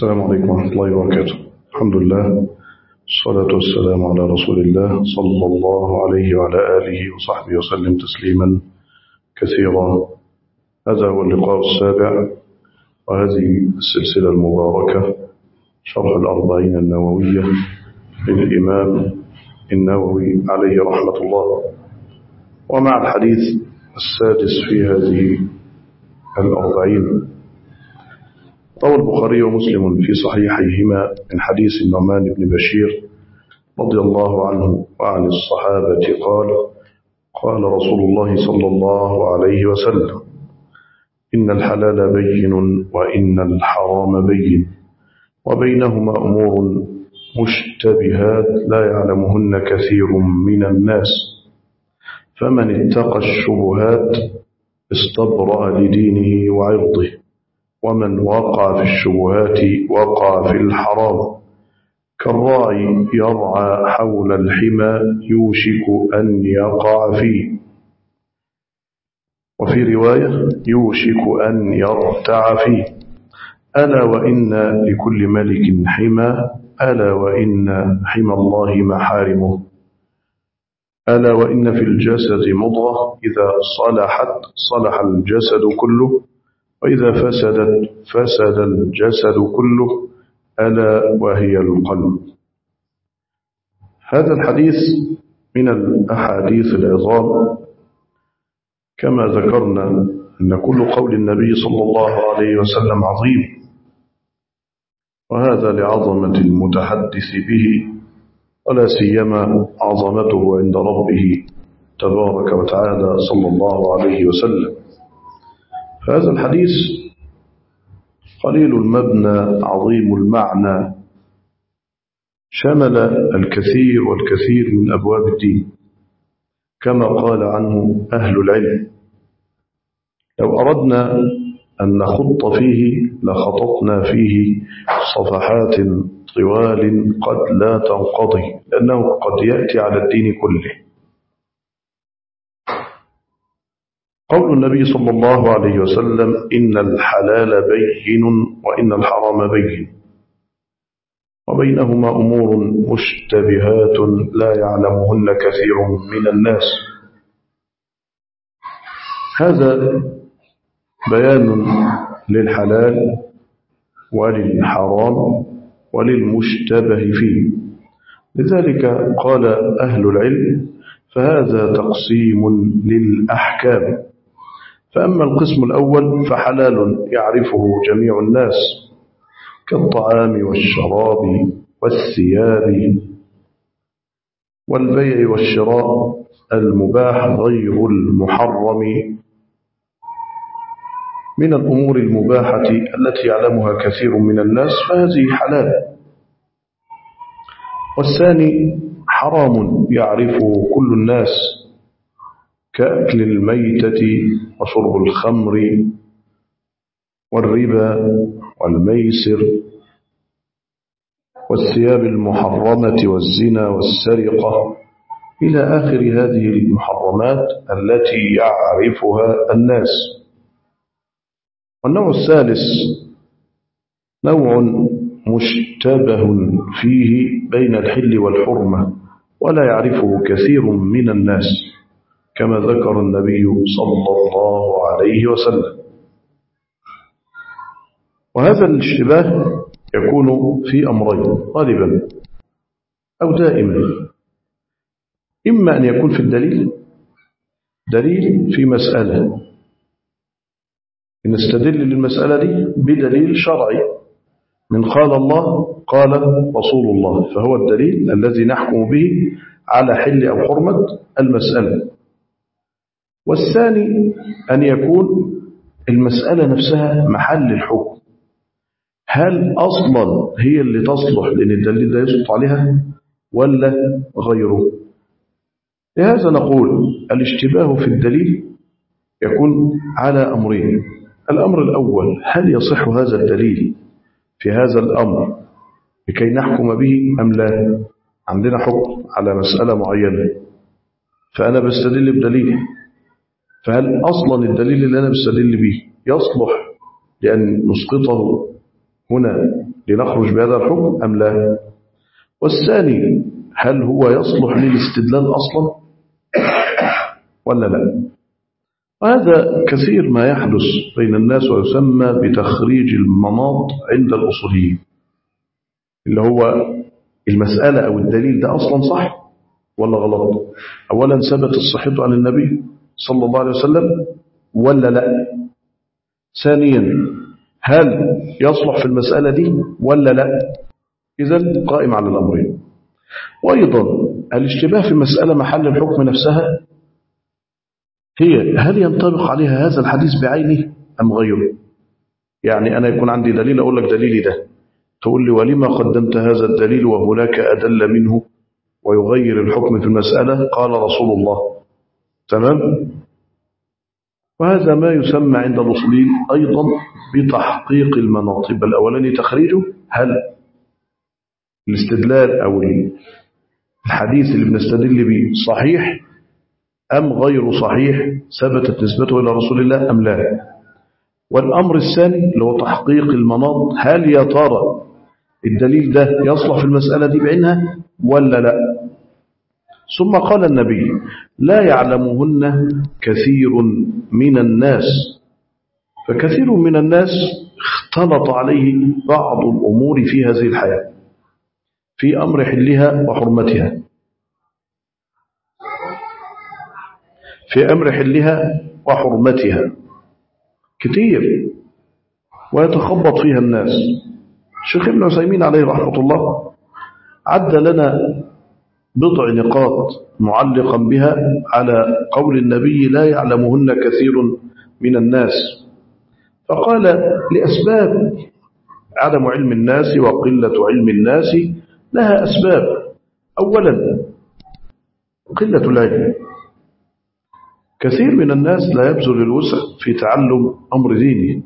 السلام عليكم ورحمة الله وبركاته الحمد لله الصلاة والسلام على رسول الله صلى الله عليه وعلى آله وصحبه وسلم تسليما كثيرا هذا هو اللقاء السابع وهذه السلسلة المباركة شرح الأربعين النووية للإمام النووي عليه رحمة الله ومع الحديث السادس في هذه الأربعين روى البخاري ومسلم في صحيحيهما من حديث النعمان بن بشير رضي الله عنه وعن الصحابة قال قال رسول الله صلى الله عليه وسلم إن الحلال بين وإن الحرام بين وبينهما أمور مشتبهات لا يعلمهن كثير من الناس فمن اتقى الشبهات استبرأ لدينه وعرضه ومن وقع في الشبهات وقع في الحرام كالراعي يرعى حول الحمى يوشك أن يقع فيه وفي رواية يوشك أن يرتع فيه ألا وإن لكل ملك حمى ألا وإن حمى الله محارمه ألا وإن في الجسد مضغة إذا صلحت صلح الجسد كله وإذا فسدت فسد الجسد كله ألا وهي القلب هذا الحديث من الأحاديث العظام كما ذكرنا أن كل قول النبي صلى الله عليه وسلم عظيم وهذا لعظمة المتحدث به ولا سيما عظمته عند ربه تبارك وتعالى صلى الله عليه وسلم فهذا الحديث قليل المبنى عظيم المعنى شمل الكثير والكثير من أبواب الدين كما قال عنه أهل العلم لو أردنا أن نخط فيه لخططنا فيه صفحات طوال قد لا تنقضي لأنه قد يأتي على الدين كله قول النبي صلى الله عليه وسلم إن الحلال بين وإن الحرام بين وبينهما أمور مشتبهات لا يعلمهن كثير من الناس هذا بيان للحلال وللحرام وللمشتبه فيه لذلك قال أهل العلم فهذا تقسيم للأحكام فأما القسم الأول فحلال يعرفه جميع الناس كالطعام والشراب والثياب والبيع والشراء المباح غير المحرم من الأمور المباحة التي يعلمها كثير من الناس فهذه حلال والثاني حرام يعرفه كل الناس كأكل الميتة وشرب الخمر والربا والميسر والثياب المحرمة والزنا والسرقة إلى آخر هذه المحرمات التي يعرفها الناس والنوع الثالث نوع مشتبه فيه بين الحل والحرمة ولا يعرفه كثير من الناس كما ذكر النبي صلى الله عليه وسلم وهذا الاشتباه يكون في أمرين غالبا أو دائما إما أن يكون في الدليل دليل في مسألة نستدل للمسألة دي بدليل شرعي من قال الله قال رسول الله فهو الدليل الذي نحكم به على حل أو حرمة المسألة والثاني أن يكون المسألة نفسها محل الحكم هل أصلا هي اللي تصلح لأن الدليل ده يسقط عليها ولا غيره لهذا نقول الاشتباه في الدليل يكون على أمرين الأمر الأول هل يصح هذا الدليل في هذا الأمر لكي نحكم به أم لا عندنا حكم على مسألة معينة فأنا بستدل بدليل فهل أصلا الدليل اللي أنا بستدل به يصلح لأن نسقطه هنا لنخرج بهذا الحكم أم لا والثاني هل هو يصلح للاستدلال أصلا ولا لا وهذا كثير ما يحدث بين الناس ويسمى بتخريج المناط عند الأصوليين اللي هو المسألة أو الدليل ده أصلا صح ولا غلط أولا ثبت الصحة عن النبي صلى الله عليه وسلم ولا لا ثانيا هل يصلح في المسألة دي ولا لا إذا قائم على الأمرين وأيضا الاشتباه في المسألة محل الحكم نفسها هي هل ينطبق عليها هذا الحديث بعينه أم غيره يعني أنا يكون عندي دليل أقول لك دليلي ده تقول لي ولما قدمت هذا الدليل وهناك أدل منه ويغير الحكم في المسألة قال رسول الله تمام وهذا ما يسمى عند الأصولين أيضا بتحقيق المناطب الأولاني تخريجه هل الاستدلال أو الحديث اللي بنستدل به صحيح أم غير صحيح ثبتت نسبته إلى رسول الله أم لا والأمر الثاني اللي هو تحقيق المناط هل يا ترى الدليل ده يصلح في المسألة دي بعينها ولا لا ثم قال النبي لا يعلمهن كثير من الناس فكثير من الناس اختلط عليه بعض الأمور في هذه الحياة في أمر حلها وحرمتها في أمر حلها وحرمتها كتير ويتخبط فيها الناس الشيخ ابن عثيمين عليه رحمة الله عد لنا بضع نقاط معلقا بها على قول النبي لا يعلمهن كثير من الناس فقال لأسباب عدم علم الناس وقلة علم الناس لها أسباب أولا قلة العلم كثير من الناس لا يبذل الوسع في تعلم أمر دينه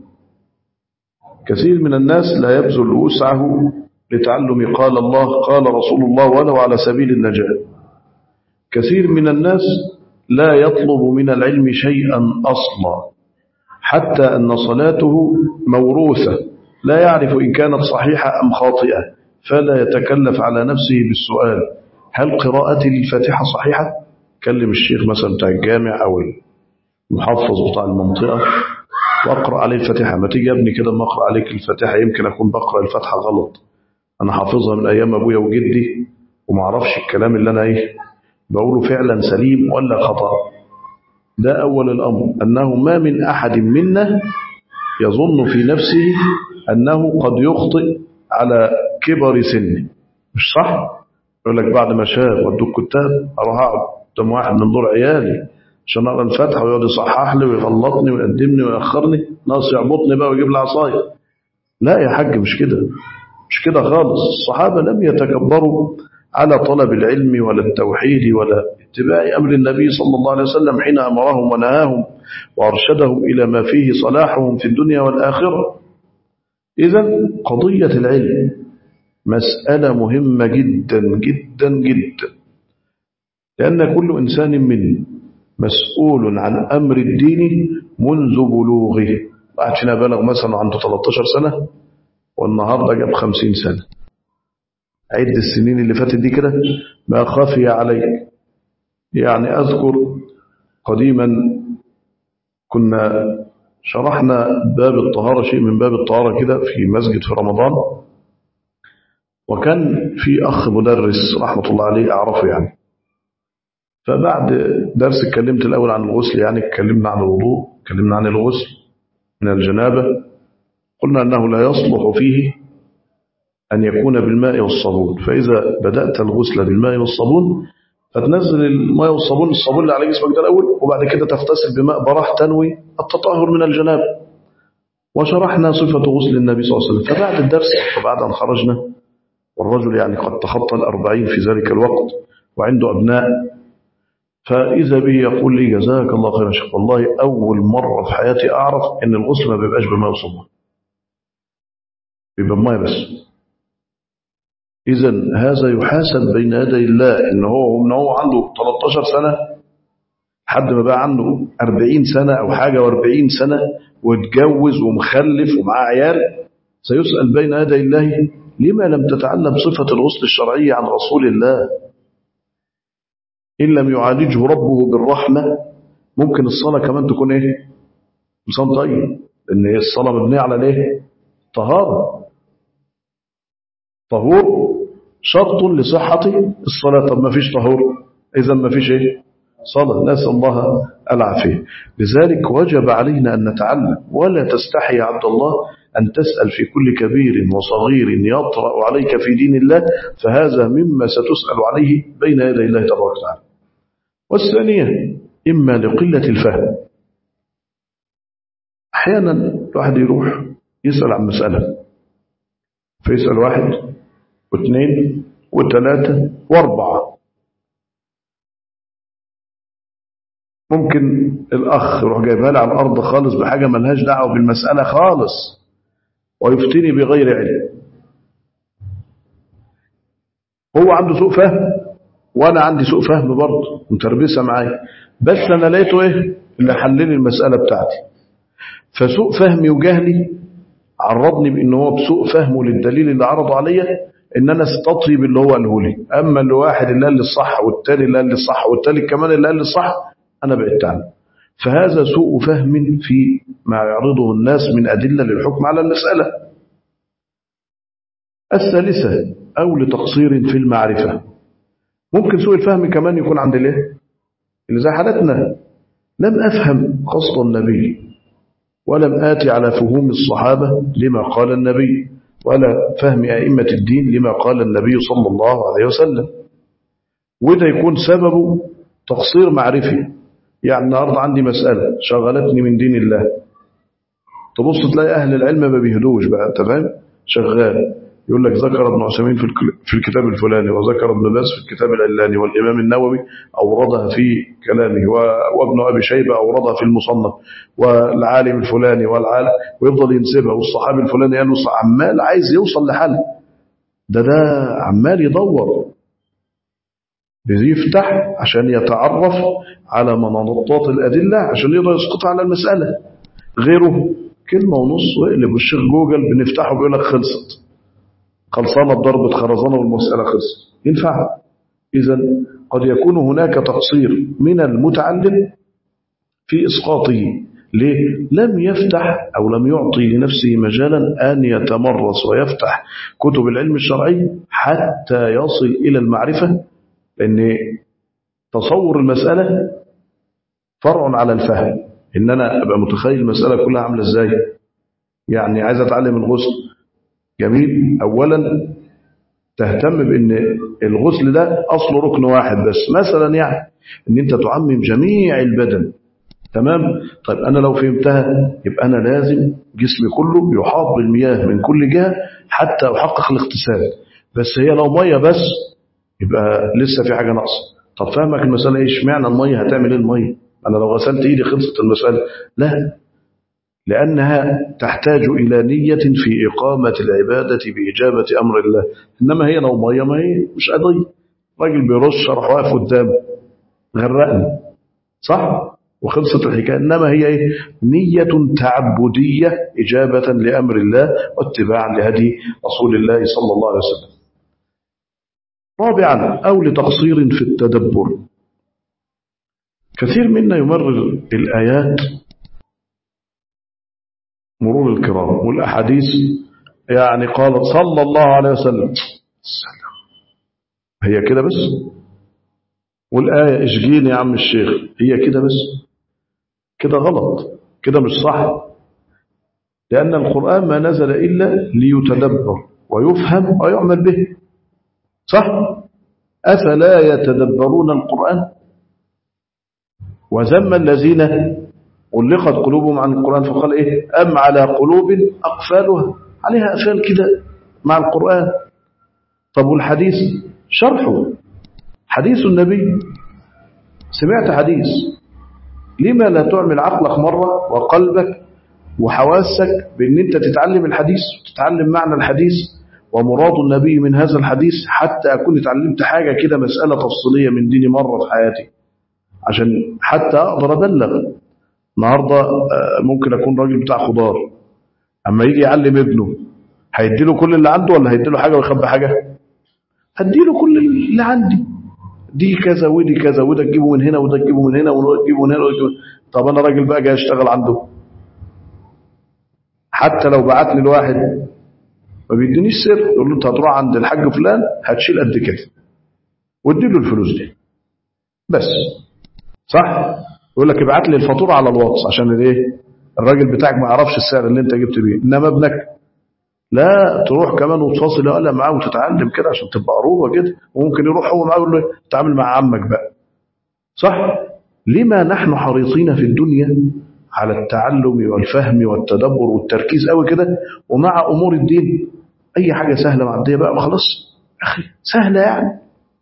كثير من الناس لا يبذل وسعه لتعلم قال الله قال رسول الله ولو على سبيل النجاة كثير من الناس لا يطلب من العلم شيئا أصلا حتى أن صلاته موروثة لا يعرف إن كانت صحيحة أم خاطئة فلا يتكلف على نفسه بالسؤال هل قراءتي للفاتحة صحيحة؟ كلم الشيخ مثلا بتاع الجامع أو المحفظ بتاع المنطقة وأقرأ عليه الفاتحة ما تيجي يا ابني كده ما أقرأ عليك الفاتحة يمكن أكون بقرأ الفاتحة غلط أنا حافظها من أيام أبويا وجدي وما اعرفش الكلام اللي أنا إيه بقوله فعلا سليم ولا خطأ ده أول الأمر أنه ما من أحد منا يظن في نفسه أنه قد يخطئ على كبر سنه مش صح؟ يقول لك بعد ما شاب ودوك كتاب أروح أقعد قدام واحد من دور عيالي عشان أقرأ الفتحة ويقعد يصحح لي ويغلطني ويقدمني ويأخرني ناقص يعبطني بقى ويجيب لي عصاية لا يا حاج مش كده مش كده خالص الصحابة لم يتكبروا على طلب العلم ولا التوحيد ولا اتباع أمر النبي صلى الله عليه وسلم حين أمرهم ونهاهم وأرشدهم إلى ما فيه صلاحهم في الدنيا والآخرة إذا قضية العلم مسألة مهمة جدا جدا جدا لأن كل إنسان من مسؤول عن أمر الدين منذ بلوغه واحد فينا بلغ مثلا عنده 13 سنة والنهاردة جاب 50 سنة عد السنين اللي فاتت دي كده ما خافي عليك يعني أذكر قديما كنا شرحنا باب الطهارة شيء من باب الطهارة كده في مسجد في رمضان وكان في أخ مدرس رحمة الله عليه أعرفه يعني فبعد درس اتكلمت الأول عن الغسل يعني اتكلمنا عن الوضوء اتكلمنا عن الغسل من الجنابة قلنا أنه لا يصلح فيه أن يكون بالماء والصابون فإذا بدأت الغسل بالماء والصابون فتنزل الماء والصابون الصابون اللي على جسمك ده الأول وبعد كده تغتسل بماء براح تنوي التطهر من الجنابة وشرحنا صفة غسل النبي صلى الله عليه وسلم فبعد الدرس وبعد أن خرجنا والرجل يعني قد تخطى الأربعين في ذلك الوقت وعنده أبناء فإذا به يقول لي جزاك الله خير شيخ والله أول مرة في حياتي أعرف أن الغسل ما بيبقاش بماء وصابون بيبقى بماء بس إذا هذا يحاسب بين يدي الله إن هو من هو عنده 13 سنة حد ما بقى عنده 40 سنة أو حاجة و40 سنة واتجوز ومخلف ومعاه عيال سيسأل بين يدي الله لما لم تتعلم صفة الغسل الشرعية عن رسول الله إن لم يعالجه ربه بالرحمة ممكن الصلاة كمان تكون إيه إنسان طيب لأن الصلاة مبنية على الإيه طهارة طهور شرط لصحة الصلاة طب ما فيش طهور إذا ما فيش إيه صلاة نسأل الله العافية لذلك وجب علينا أن نتعلم ولا تستحي عبد الله أن تسأل في كل كبير وصغير يطرأ عليك في دين الله فهذا مما ستسأل عليه بين يدي الله تبارك وتعالى والثانية إما لقلة الفهم أحيانا الواحد يروح يسأل عن مسألة فيسأل واحد واثنين وثلاثة واربعة ممكن الأخ يروح جايبها لي على الأرض خالص بحاجة ملهاش دعوة بالمسألة خالص ويفتني بغير علم هو عنده سوء فهم وأنا عندي سوء فهم برضه متربسة معايا بس أنا لقيته إيه اللي حلل المسألة بتاعتي فسوء فهمي وجهلي عرضني بأن هو بسوء فهمه للدليل اللي عرضه عليا ان انا استطيب اللي هو قاله لي اما اللي واحد اللي قال لي الصح والتاني اللي قال لي الصح والتالت كمان اللي قال لي الصح انا بعدت عنه فهذا سوء فهم في ما يعرضه الناس من ادله للحكم على المساله الثالثه او لتقصير في المعرفه ممكن سوء الفهم كمان يكون عند الايه اللي زي حالتنا لم افهم قصد النبي ولم آتي على فهوم الصحابة لما قال النبي ولا فهم أئمة الدين لما قال النبي صلى الله عليه وسلم وده يكون سببه تقصير معرفي يعني النهاردة عندي مسألة شغلتني من دين الله تبص تلاقي أهل العلم ما بيهدوش بقى أنت فاهم شغال يقول لك ذكر ابن عثيمين في الكتاب الفلاني وذكر ابن باز في الكتاب العلاني والإمام النووي أوردها في كلامه وابن أبي شيبة أوردها في المصنف والعالم الفلاني والعالم ويفضل ينسبها والصحابي الفلاني قال عمال عايز يوصل لحل ده ده عمال يدور بيفتح عشان يتعرف على مناطات الأدلة عشان يقدر يسقط على المسألة غيره كلمة ونص ويقلب الشيخ جوجل بنفتحه بيقول لك خلصت خلصانة ضربة خرزانة والمسألة خلص ينفع إذا قد يكون هناك تقصير من المتعلم في إسقاطه ليه؟ لم يفتح أو لم يعطي لنفسه مجالا أن يتمرس ويفتح كتب العلم الشرعي حتى يصل إلى المعرفة لأن تصور المسألة فرع على الفهم إن أنا أبقى متخيل المسألة كلها عاملة إزاي يعني عايز أتعلم الغسل جميل أولا تهتم بأن الغسل ده أصله ركن واحد بس مثلا يعني أن أنت تعمم جميع البدن تمام طيب أنا لو فهمتها يبقى أنا لازم جسمي كله يحاط بالمياه من كل جهة حتى أحقق الاغتسال بس هي لو مية بس يبقى لسه في حاجة ناقصه طب فاهمك المسألة إيش معنى المية هتعمل إيه المية أنا لو غسلت إيدي خلصت المسألة لا لأنها تحتاج إلى نية في إقامة العبادة بإجابة أمر الله إنما هي لو مية ما هي مش قضية راجل بيرش راح واقف قدامه غرقني صح وخلصت الحكاية إنما هي إيه؟ نية تعبدية إجابة لأمر الله واتباعا لهدي رسول الله صلى الله عليه وسلم رابعا أو لتقصير في التدبر كثير منا يمرر الآيات مرور الكرام والأحاديث يعني قال صلى الله عليه وسلم هي كده بس والآية اشجيني يا عم الشيخ هي كده بس كده غلط كده مش صح لأن القرآن ما نزل إلا ليتدبر ويفهم ويعمل به صح أفلا يتدبرون القرآن وذم الذين غلقت قلوبهم عن القرآن فقال إيه أم على قلوب أقفالها عليها أفعال كده مع القرآن طب والحديث شرحه حديث النبي سمعت حديث لما لا تعمل عقلك مرة وقلبك وحواسك بأن أنت تتعلم الحديث وتتعلم معنى الحديث ومراد النبي من هذا الحديث حتى أكون اتعلمت حاجة كده مسألة تفصيلية من ديني مرة في حياتي عشان حتى أقدر أبلغ النهاردة ممكن أكون راجل بتاع خضار أما يجي يعلم ابنه هيديله كل اللي عنده ولا هيديله حاجة ويخبي حاجة هديله كل اللي عندي دي كذا ودي كذا وده تجيبه من هنا وده تجيبه من هنا وده تجيبه من هنا وده تجيبه طب انا راجل بقى جاي اشتغل عنده حتى لو بعت لي الواحد ما بيدينيش سر يقول له انت هتروح عند الحاج فلان هتشيل قد كده وادي له الفلوس دي بس صح يقول لك ابعت لي الفاتوره على الواتس عشان الايه الراجل بتاعك ما يعرفش السعر اللي انت جبت بيه انما ابنك لا تروح كمان وتفاصل يقلق معاه وتتعلم كده عشان تبقى قروبه كده وممكن يروح هو معاه يقول له تعامل مع عمك بقى صح لما نحن حريصين في الدنيا على التعلم والفهم والتدبر والتركيز قوي كده ومع امور الدين اي حاجه سهله معديه بقى خلاص اخي سهله يعني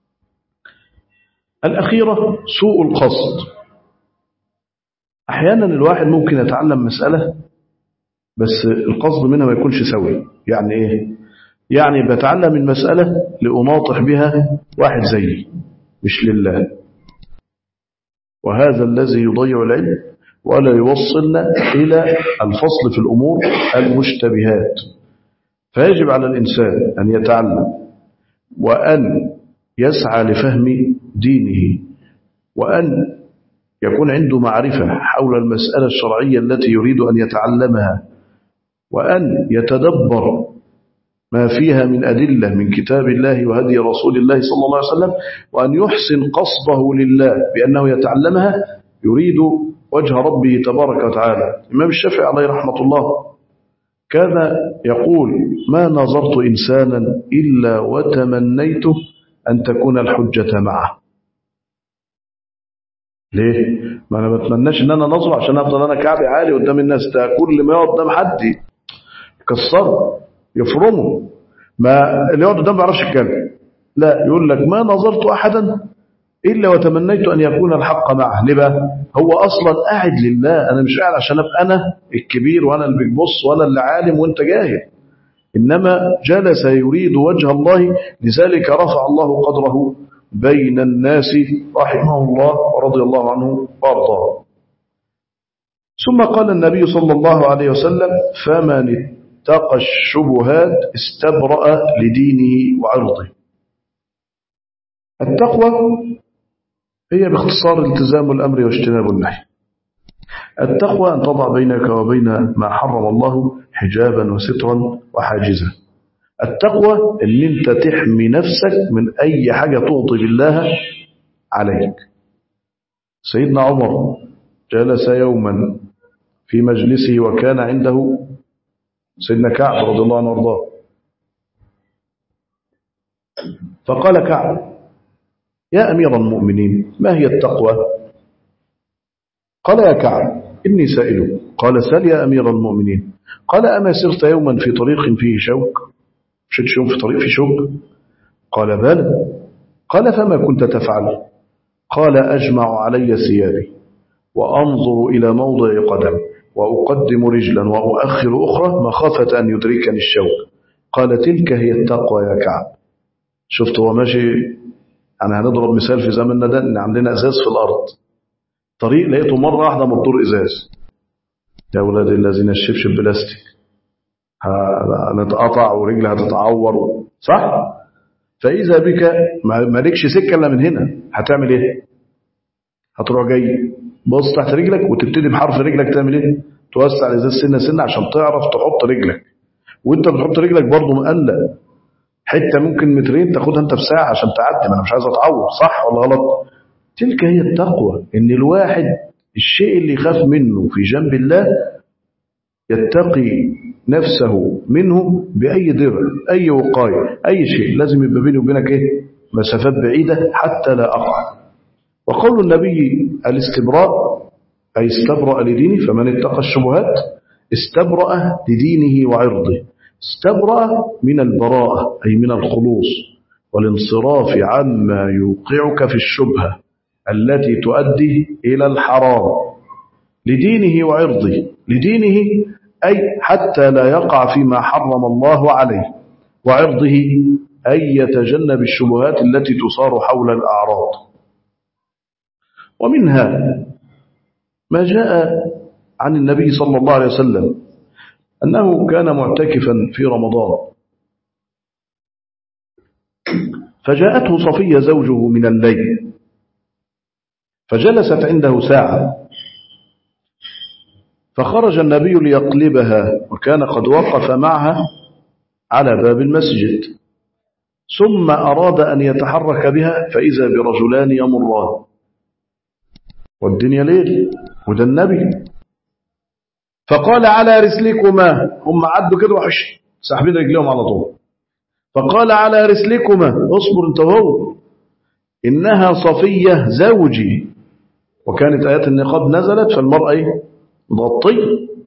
الاخيره سوء القصد احيانا الواحد ممكن يتعلم مساله بس القصد منها ما يكونش سوي يعني ايه يعني بتعلم المسألة لأناطح بها واحد زيي مش لله وهذا الذي يضيع العلم ولا يوصلنا إلى الفصل في الأمور المشتبهات فيجب على الإنسان أن يتعلم وأن يسعى لفهم دينه وأن يكون عنده معرفة حول المسألة الشرعية التي يريد أن يتعلمها وأن يتدبر ما فيها من أدلة من كتاب الله وهدي رسول الله صلى الله عليه وسلم وأن يحسن قصده لله بأنه يتعلمها يريد وجه ربه تبارك وتعالى الإمام الشافعي عليه رحمة الله كان يقول ما نظرت إنسانا إلا وتمنيت أن تكون الحجة معه ليه؟ ما أنا بتمناش إن أنا نظره عشان أفضل أنا كعبي عالي قدام الناس ده كل ما يقعد قدام حد يكسره يفرمه ما اللي يقعد قدام ما بيعرفش يتكلم لا يقول لك ما نظرت أحدا إلا وتمنيت أن يكون الحق معه ليه بقى؟ هو أصلا قاعد لله أنا مش قاعد عشان أبقى أنا الكبير وأنا اللي بيبص وأنا اللي عالم وأنت جاهل إنما جلس يريد وجه الله لذلك رفع الله قدره بين الناس رحمه الله ورضي الله عنه وارضاه ثم قال النبي صلى الله عليه وسلم فمن اتقى الشبهات استبرأ لدينه وعرضه التقوى هي باختصار التزام الأمر واجتناب النهي التقوى أن تضع بينك وبين ما حرم الله حجابا وسترا وحاجزا التقوى أن أنت تحمي نفسك من أي حاجة تغضب الله عليك سيدنا عمر جلس يوما في مجلسه وكان عنده سيدنا كعب رضي الله عنه وارضاه فقال كعب يا أمير المؤمنين ما هي التقوى قال يا كعب إني سائل قال سل يا أمير المؤمنين قال أما سرت يوما في طريق فيه شوك مشيت يوم في طريق فيه شوك قال بل قال فما كنت تفعل قال أجمع علي ثيابي وأنظر إلى موضع قدم وأقدم رجلا وأؤخر أخرى مخافة أن يدركني الشوك قال تلك هي التقوى يا كعب شفت هو ماشي يعني هنضرب مثال في زمننا ده ان عندنا ازاز في الارض طريق لقيته مره واحده مبدور ازاز يا اولاد الذين الشبشب بلاستيك هنتقطع ورجلي هتتعور صح فاذا بك ما لكش سكه الا من هنا هتعمل ايه هتروح جاي بص تحت رجلك وتبتدي بحرف رجلك تعمل ايه توسع الازاز سنه سنه عشان تعرف تحط رجلك وانت بتحط رجلك برضه مقلق حته ممكن مترين تاخدها انت في ساعه عشان تعدي ما انا مش عايز اتعور صح ولا غلط تلك هي التقوى ان الواحد الشيء اللي يخاف منه في جنب الله يتقي نفسه منه باي درع اي وقايه اي شيء لازم يبقى بيني وبينك ايه مسافات بعيده حتى لا اقع وقول النبي الاستبراء اي استبرأ لدينه فمن اتقى الشبهات استبرأ لدينه وعرضه استبرأ من البراءة أي من الخلوص والانصراف عما يوقعك في الشبهة التي تؤدي إلى الحرام لدينه وعرضه لدينه أي حتى لا يقع فيما حرم الله عليه وعرضه أي يتجنب الشبهات التي تصار حول الأعراض ومنها ما جاء عن النبي صلى الله عليه وسلم أنه كان معتكفا في رمضان فجاءته صفية زوجه من الليل فجلست عنده ساعة فخرج النبي ليقلبها وكان قد وقف معها على باب المسجد ثم أراد أن يتحرك بها فإذا برجلان يمران والدنيا ليل وده النبي فقال على رسلكما هم عدوا كده وحش ساحبين رجلهم على طول فقال على رسلكما اصبر انت وهو إنها صفية زوجي وكانت آيات النقاب نزلت فالمرأة ضطي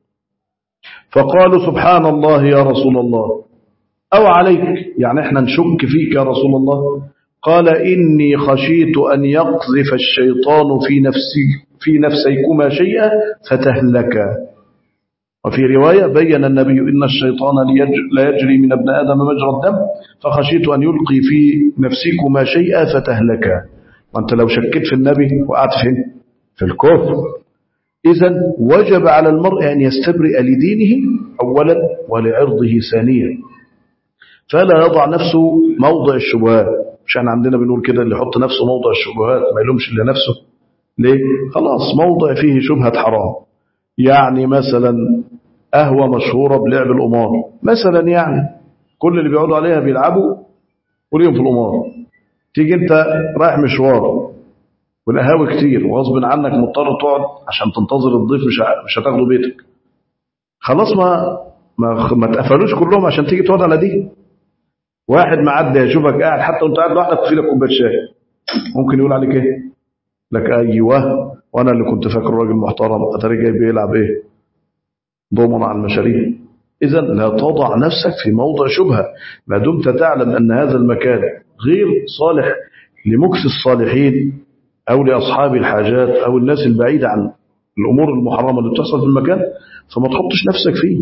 فقالوا سبحان الله يا رسول الله أو عليك يعني احنا نشك فيك يا رسول الله قال إني خشيت أن يقذف الشيطان في نفسي في نفسيكما شيئا فتهلكا وفي رواية بين النبي إن الشيطان لا يجري من ابن آدم مجرى الدم فخشيت أن يلقي في نفسكما شيئا فتهلكا وأنت لو شكيت في النبي وقعت فين في الكفر إذا وجب على المرء أن يستبرئ لدينه أولا ولعرضه ثانيا فلا يضع نفسه موضع الشبهات مش احنا عندنا بنقول كده اللي يحط نفسه موضع الشبهات ما يلومش الا نفسه ليه خلاص موضع فيه شبهة حرام يعني مثلا قهوة مشهورة بلعب القمار مثلا يعني كل اللي بيقعدوا عليها بيلعبوا وليهم في القمار تيجي انت رايح مشوار والقهاوي كتير وغصب عنك مضطر تقعد عشان تنتظر الضيف مش مش هتاخده بيتك خلاص ما ما ما تقفلوش كلهم عشان تيجي تقعد على دي واحد معدي يشوفك قاعد حتى وانت قاعد لوحدك في لك كوبايه شاي ممكن يقول عليك ايه لك ايوه وانا اللي كنت فاكره راجل محترم اتاري جاي بيلعب ايه ضمن على المشاريع اذا لا تضع نفسك في موضع شبهه ما دمت تعلم ان هذا المكان غير صالح لمكس الصالحين او لاصحاب الحاجات او الناس البعيده عن الامور المحرمه اللي بتحصل في المكان فما تحطش نفسك فيه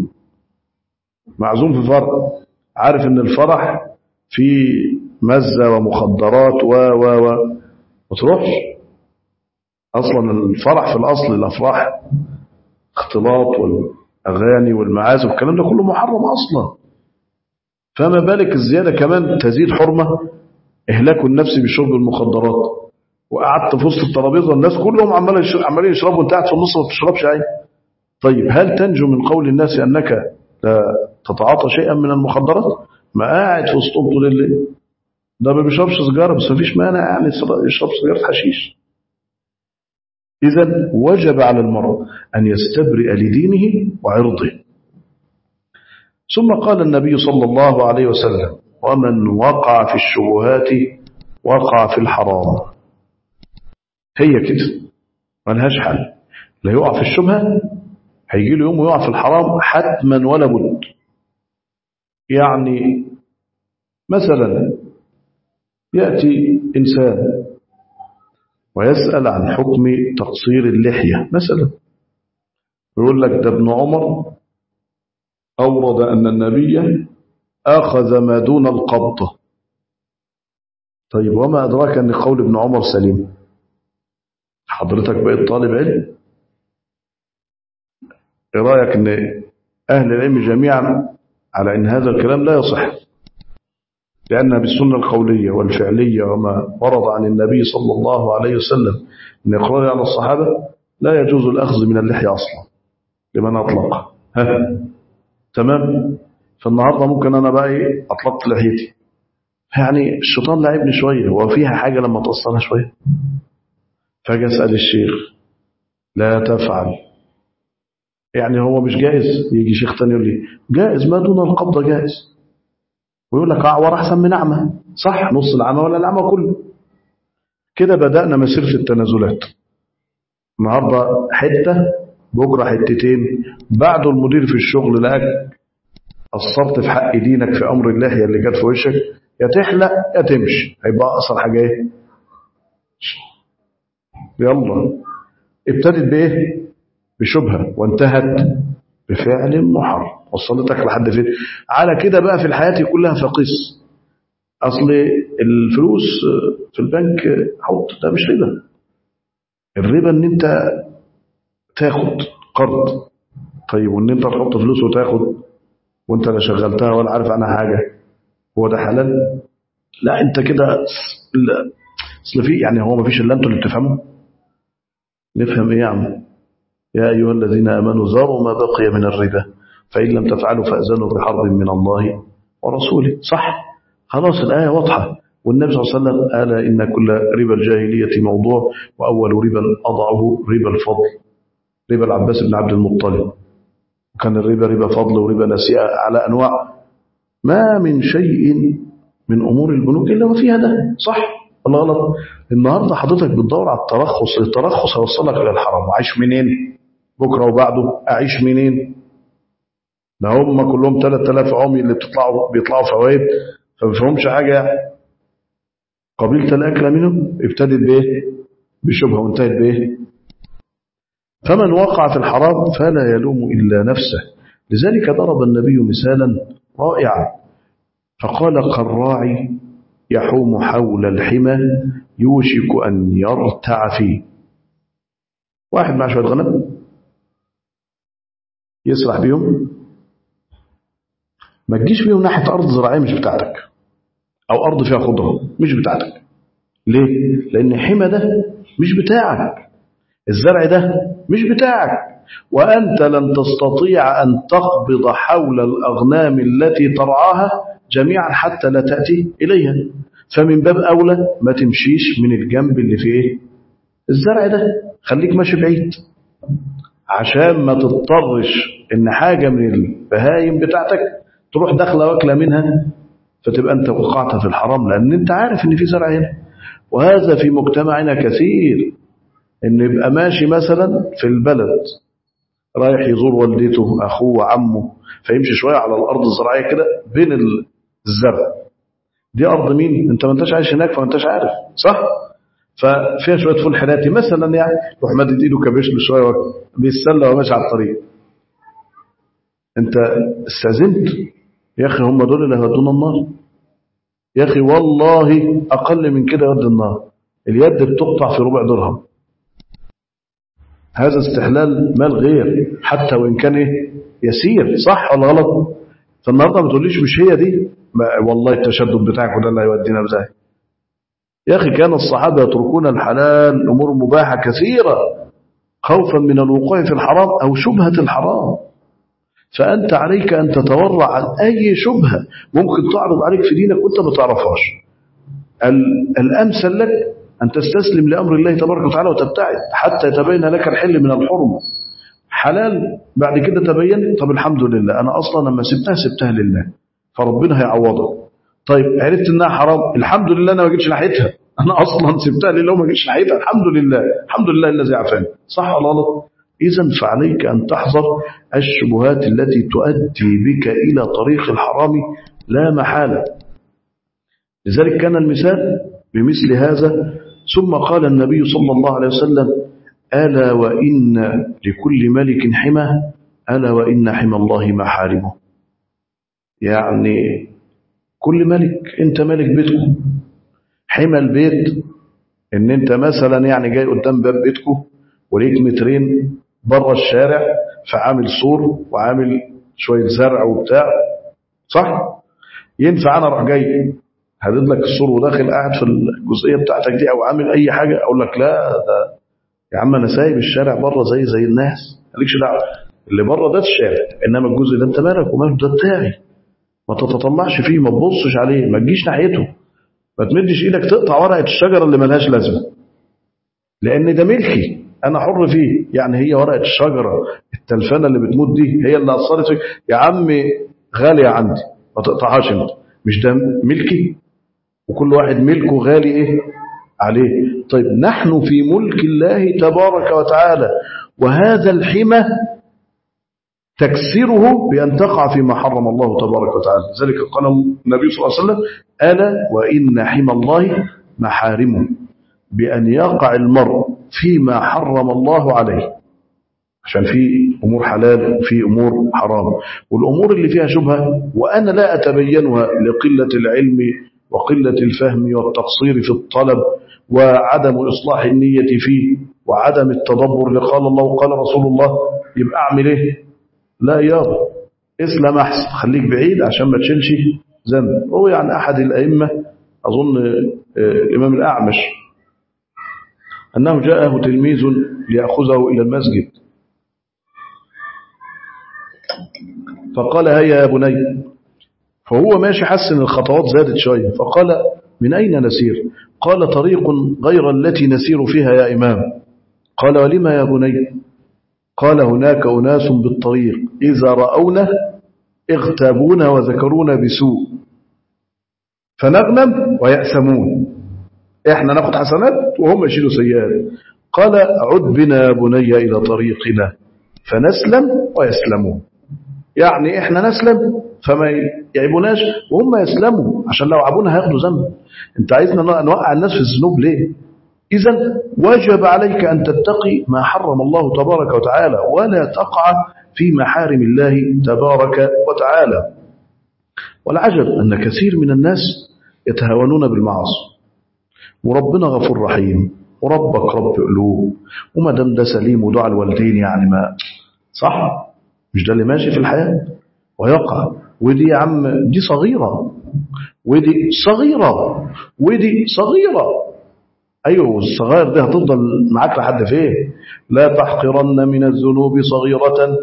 معزوم في فرح عارف ان الفرح في مزة ومخدرات و و و ما تروحش أصلا الفرح في الأصل الأفراح اختلاط والأغاني والمعازف والكلام ده كله محرم أصلا فما بالك الزيادة كمان تزيد حرمة إهلاك النفس بشرب المخدرات وقعدت في وسط الترابيزة الناس كلهم عمالين يشربوا وانت قاعد في النص ما بتشربش عين طيب هل تنجو من قول الناس أنك لا تتعاطى شيئا من المخدرات ما قاعد في وسطهم طول الليل ده ما بيشربش سيجاره بس ما فيش مانع يعني يشرب سيجاره حشيش اذا وجب على المرء ان يستبرئ لدينه وعرضه ثم قال النبي صلى الله عليه وسلم ومن وقع في الشبهات وقع في الحرام هي كده ملهاش حل لا يقع في الشبهه هيجي له يوم ويقع في الحرام حتما ولا بد يعني مثلا يأتي إنسان ويسأل عن حكم تقصير اللحية مثلا يقول لك ده ابن عمر أورد أن النبي أخذ ما دون القبضة طيب وما أدراك أن قول ابن عمر سليم حضرتك بقيت طالب علم ايه رايك ان اهل العلم جميعا على ان هذا الكلام لا يصح لأنها بالسنة القولية والفعلية وما ورد عن النبي صلى الله عليه وسلم من إقرار على الصحابة لا يجوز الأخذ من اللحية أصلا لمن أطلق ها تمام فالنهاردة ممكن أنا بقى إيه أطلقت لحيتي يعني الشيطان لعبني شوية هو فيها حاجة لما تقصرها شوية فاجي أسأل الشيخ لا تفعل يعني هو مش جائز يجي شيخ تاني يقول لي جائز ما دون القبضة جائز ويقول لك أعور أحسن من أعمى صح نص العمى ولا العمى كله كده بدأنا مسيرة التنازلات النهاردة حتة بكرة حتتين بعده المدير في الشغل لقاك قصرت في حق دينك في أمر اللحية اللي جت في وشك يا تحلق يا تمشي هيبقى أقصر حاجة ايه يلا ابتدت بإيه بشبهة وانتهت بفعل محرم وصلتك لحد فين على كده بقى في الحياة كلها فقس أصل الفلوس في البنك حط ده مش ربا الربا ان انت تاخد قرض طيب وان انت تحط فلوس وتاخد وانت لا شغلتها ولا عارف عنها حاجة هو ده حلال لا انت كده لا. اصل في يعني هو ما فيش الا انتوا اللي بتفهموا نفهم ايه يا عم يا ايها الذين امنوا ذروا ما بقي من الربا فان لم تفعلوا فاذنوا بحرب من الله ورسوله صح خلاص الايه واضحه والنبي صلى الله عليه وسلم قال ان كل ربا الجاهليه موضوع واول ربا اضعه ربا الفضل ربا العباس بن عبد المطلب وكان الربا ربا فضل وربا نسيئه على انواع ما من شيء من امور البنوك الا وفيها ده صح ولا غلط النهارده حضرتك بتدور على الترخص الترخص هيوصلك الى الحرام وعايش منين بكره وبعده اعيش منين ده هم كلهم 3000 عمي اللي بتطلعوا بيطلعوا فوائد فما بيفهمش حاجه يعني قبيلة الاكل منهم ابتدت بايه بشبهه وانتهت بايه فمن وقع في الحرام فلا يلوم الا نفسه لذلك ضرب النبي مثالا رائعا فقال كالراعي يحوم حول الحمى يوشك أن يرتع فيه واحد مع شوية غنم يسرح بيهم ما تجيش بيهم ناحية أرض زراعية مش بتاعتك أو أرض فيها خضرة مش بتاعتك ليه؟ لأن حمى ده مش بتاعك الزرع ده مش بتاعك وأنت لن تستطيع أن تقبض حول الأغنام التي ترعاها جميعا حتى لا تأتي إليها فمن باب أولى ما تمشيش من الجنب اللي فيه الزرع ده خليك ماشي بعيد عشان ما تضطرش ان حاجة من البهايم بتاعتك تروح داخله واكله منها فتبقى انت وقعت في الحرام لان انت عارف ان في زرع هنا وهذا في مجتمعنا كثير ان يبقى ماشي مثلا في البلد رايح يزور والدته اخوه وعمه فيمشي شويه على الارض الزراعيه كده بين الزرع دي ارض مين انت ما انتش عايش هناك فما انتش عارف صح ففيها شويه فول حراتي مثلا يعني روح مدد ايده كبش له شويه بيتسلى وماشي على الطريق انت استاذنت يا اخي هم دول اللي هيودونا النار يا اخي والله اقل من كده يود النار اليد بتقطع في ربع درهم هذا استحلال مال غير حتى وان كان ايه يسير صح ولا غلط فالنهارده ما تقوليش مش هي دي والله التشدد بتاعك وده اللي هيودينا بزاي يا أخي كان الصحابة يتركون الحلال أمور مباحة كثيرة خوفا من الوقوع في الحرام أو شبهة الحرام فأنت عليك أن تتورع عن أي شبهة ممكن تعرض عليك في دينك وأنت ما تعرفهاش الأمثل لك أن تستسلم لأمر الله تبارك وتعالى وتبتعد حتى يتبين لك الحل من الحرمة حلال بعد كده تبين طب الحمد لله أنا أصلا لما سبتها سبتها لله فربنا هيعوضك طيب عرفت انها حرام الحمد لله انا ما جيتش ناحيتها انا اصلا سبتها لله وما جيتش ناحيتها الحمد لله الحمد لله الذي عافاني صح ولا غلط اذا فعليك ان تحذر الشبهات التي تؤدي بك الى طريق الحرام لا محاله لذلك كان المثال بمثل هذا ثم قال النبي صلى الله عليه وسلم الا وان لكل ملك حمى الا وان حمى الله محارمه يعني كل ملك انت ملك بيتكم حمى البيت ان انت مثلا يعني جاي قدام باب بيتكم وليك مترين بره الشارع فعامل سور وعامل شويه زرع وبتاع صح ينفع انا اروح جاي هدد لك السور وداخل قاعد في الجزئيه بتاعتك دي او عامل اي حاجه اقول لك لا ده يا عم انا سايب الشارع بره زي زي الناس مالكش دعوه اللي بره ده الشارع انما الجزء ده انت مالك وماله ده بتاعي ما تتطلعش فيه ما تبصش عليه ما تجيش ناحيته ما تمدش ايدك تقطع ورقه الشجره اللي ملهاش لازمه لان ده ملكي انا حر فيه يعني هي ورقه الشجره التلفانه اللي بتموت دي هي اللي اثرت فيك يا عمي غاليه عندي ما تقطعهاش انت مش ده ملكي وكل واحد ملكه غالي ايه عليه طيب نحن في ملك الله تبارك وتعالى وهذا الحمى تكسره بأن تقع فيما حرم الله تبارك وتعالى ذلك قال النبي صلى الله عليه وسلم ألا وإن حمى الله محارمه بأن يقع المرء فيما حرم الله عليه عشان في أمور حلال وفي أمور حرام والأمور اللي فيها شبهة وأنا لا أتبينها لقلة العلم وقلة الفهم والتقصير في الطلب وعدم إصلاح النية فيه وعدم التدبر لقال الله وقال رسول الله يبقى أعمل إيه لا يابا اسلم أحسن خليك بعيد عشان ما تشيلش ذنب هو يعني أحد الأئمة أظن الإمام الأعمش أنه جاءه تلميذ ليأخذه إلى المسجد فقال هيا يا بني فهو ماشي حس ان الخطوات زادت شوية فقال من أين نسير قال طريق غير التي نسير فيها يا إمام قال ولما يا بني قال هناك أناس بالطريق إذا رأونا اغتابونا وذكرونا بسوء فنغنم ويأسمون احنا ناخد حسنات وهم يشيلوا سيئات قال عد بنا يا بني إلى طريقنا فنسلم ويسلمون يعني احنا نسلم فما يعيبوناش وهم يسلموا عشان لو عبونا هياخدوا ذنب انت عايزنا نوقع الناس في الذنوب ليه اذا وجب عليك ان تتقي ما حرم الله تبارك وتعالى ولا تقع في محارم الله تبارك وتعالى والعجب ان كثير من الناس يتهاونون بالمعاصي وربنا غفور رحيم وربك رب قلوب وما دام ده سليم ودعاء الوالدين يعني ما صح مش ده اللي ماشي في الحياة ويقع ودي يا عم دي صغيرة ودي صغيرة ودي صغيرة أيوه الصغير دي هتفضل معاك لحد فين لا تحقرن من الذنوب صغيرة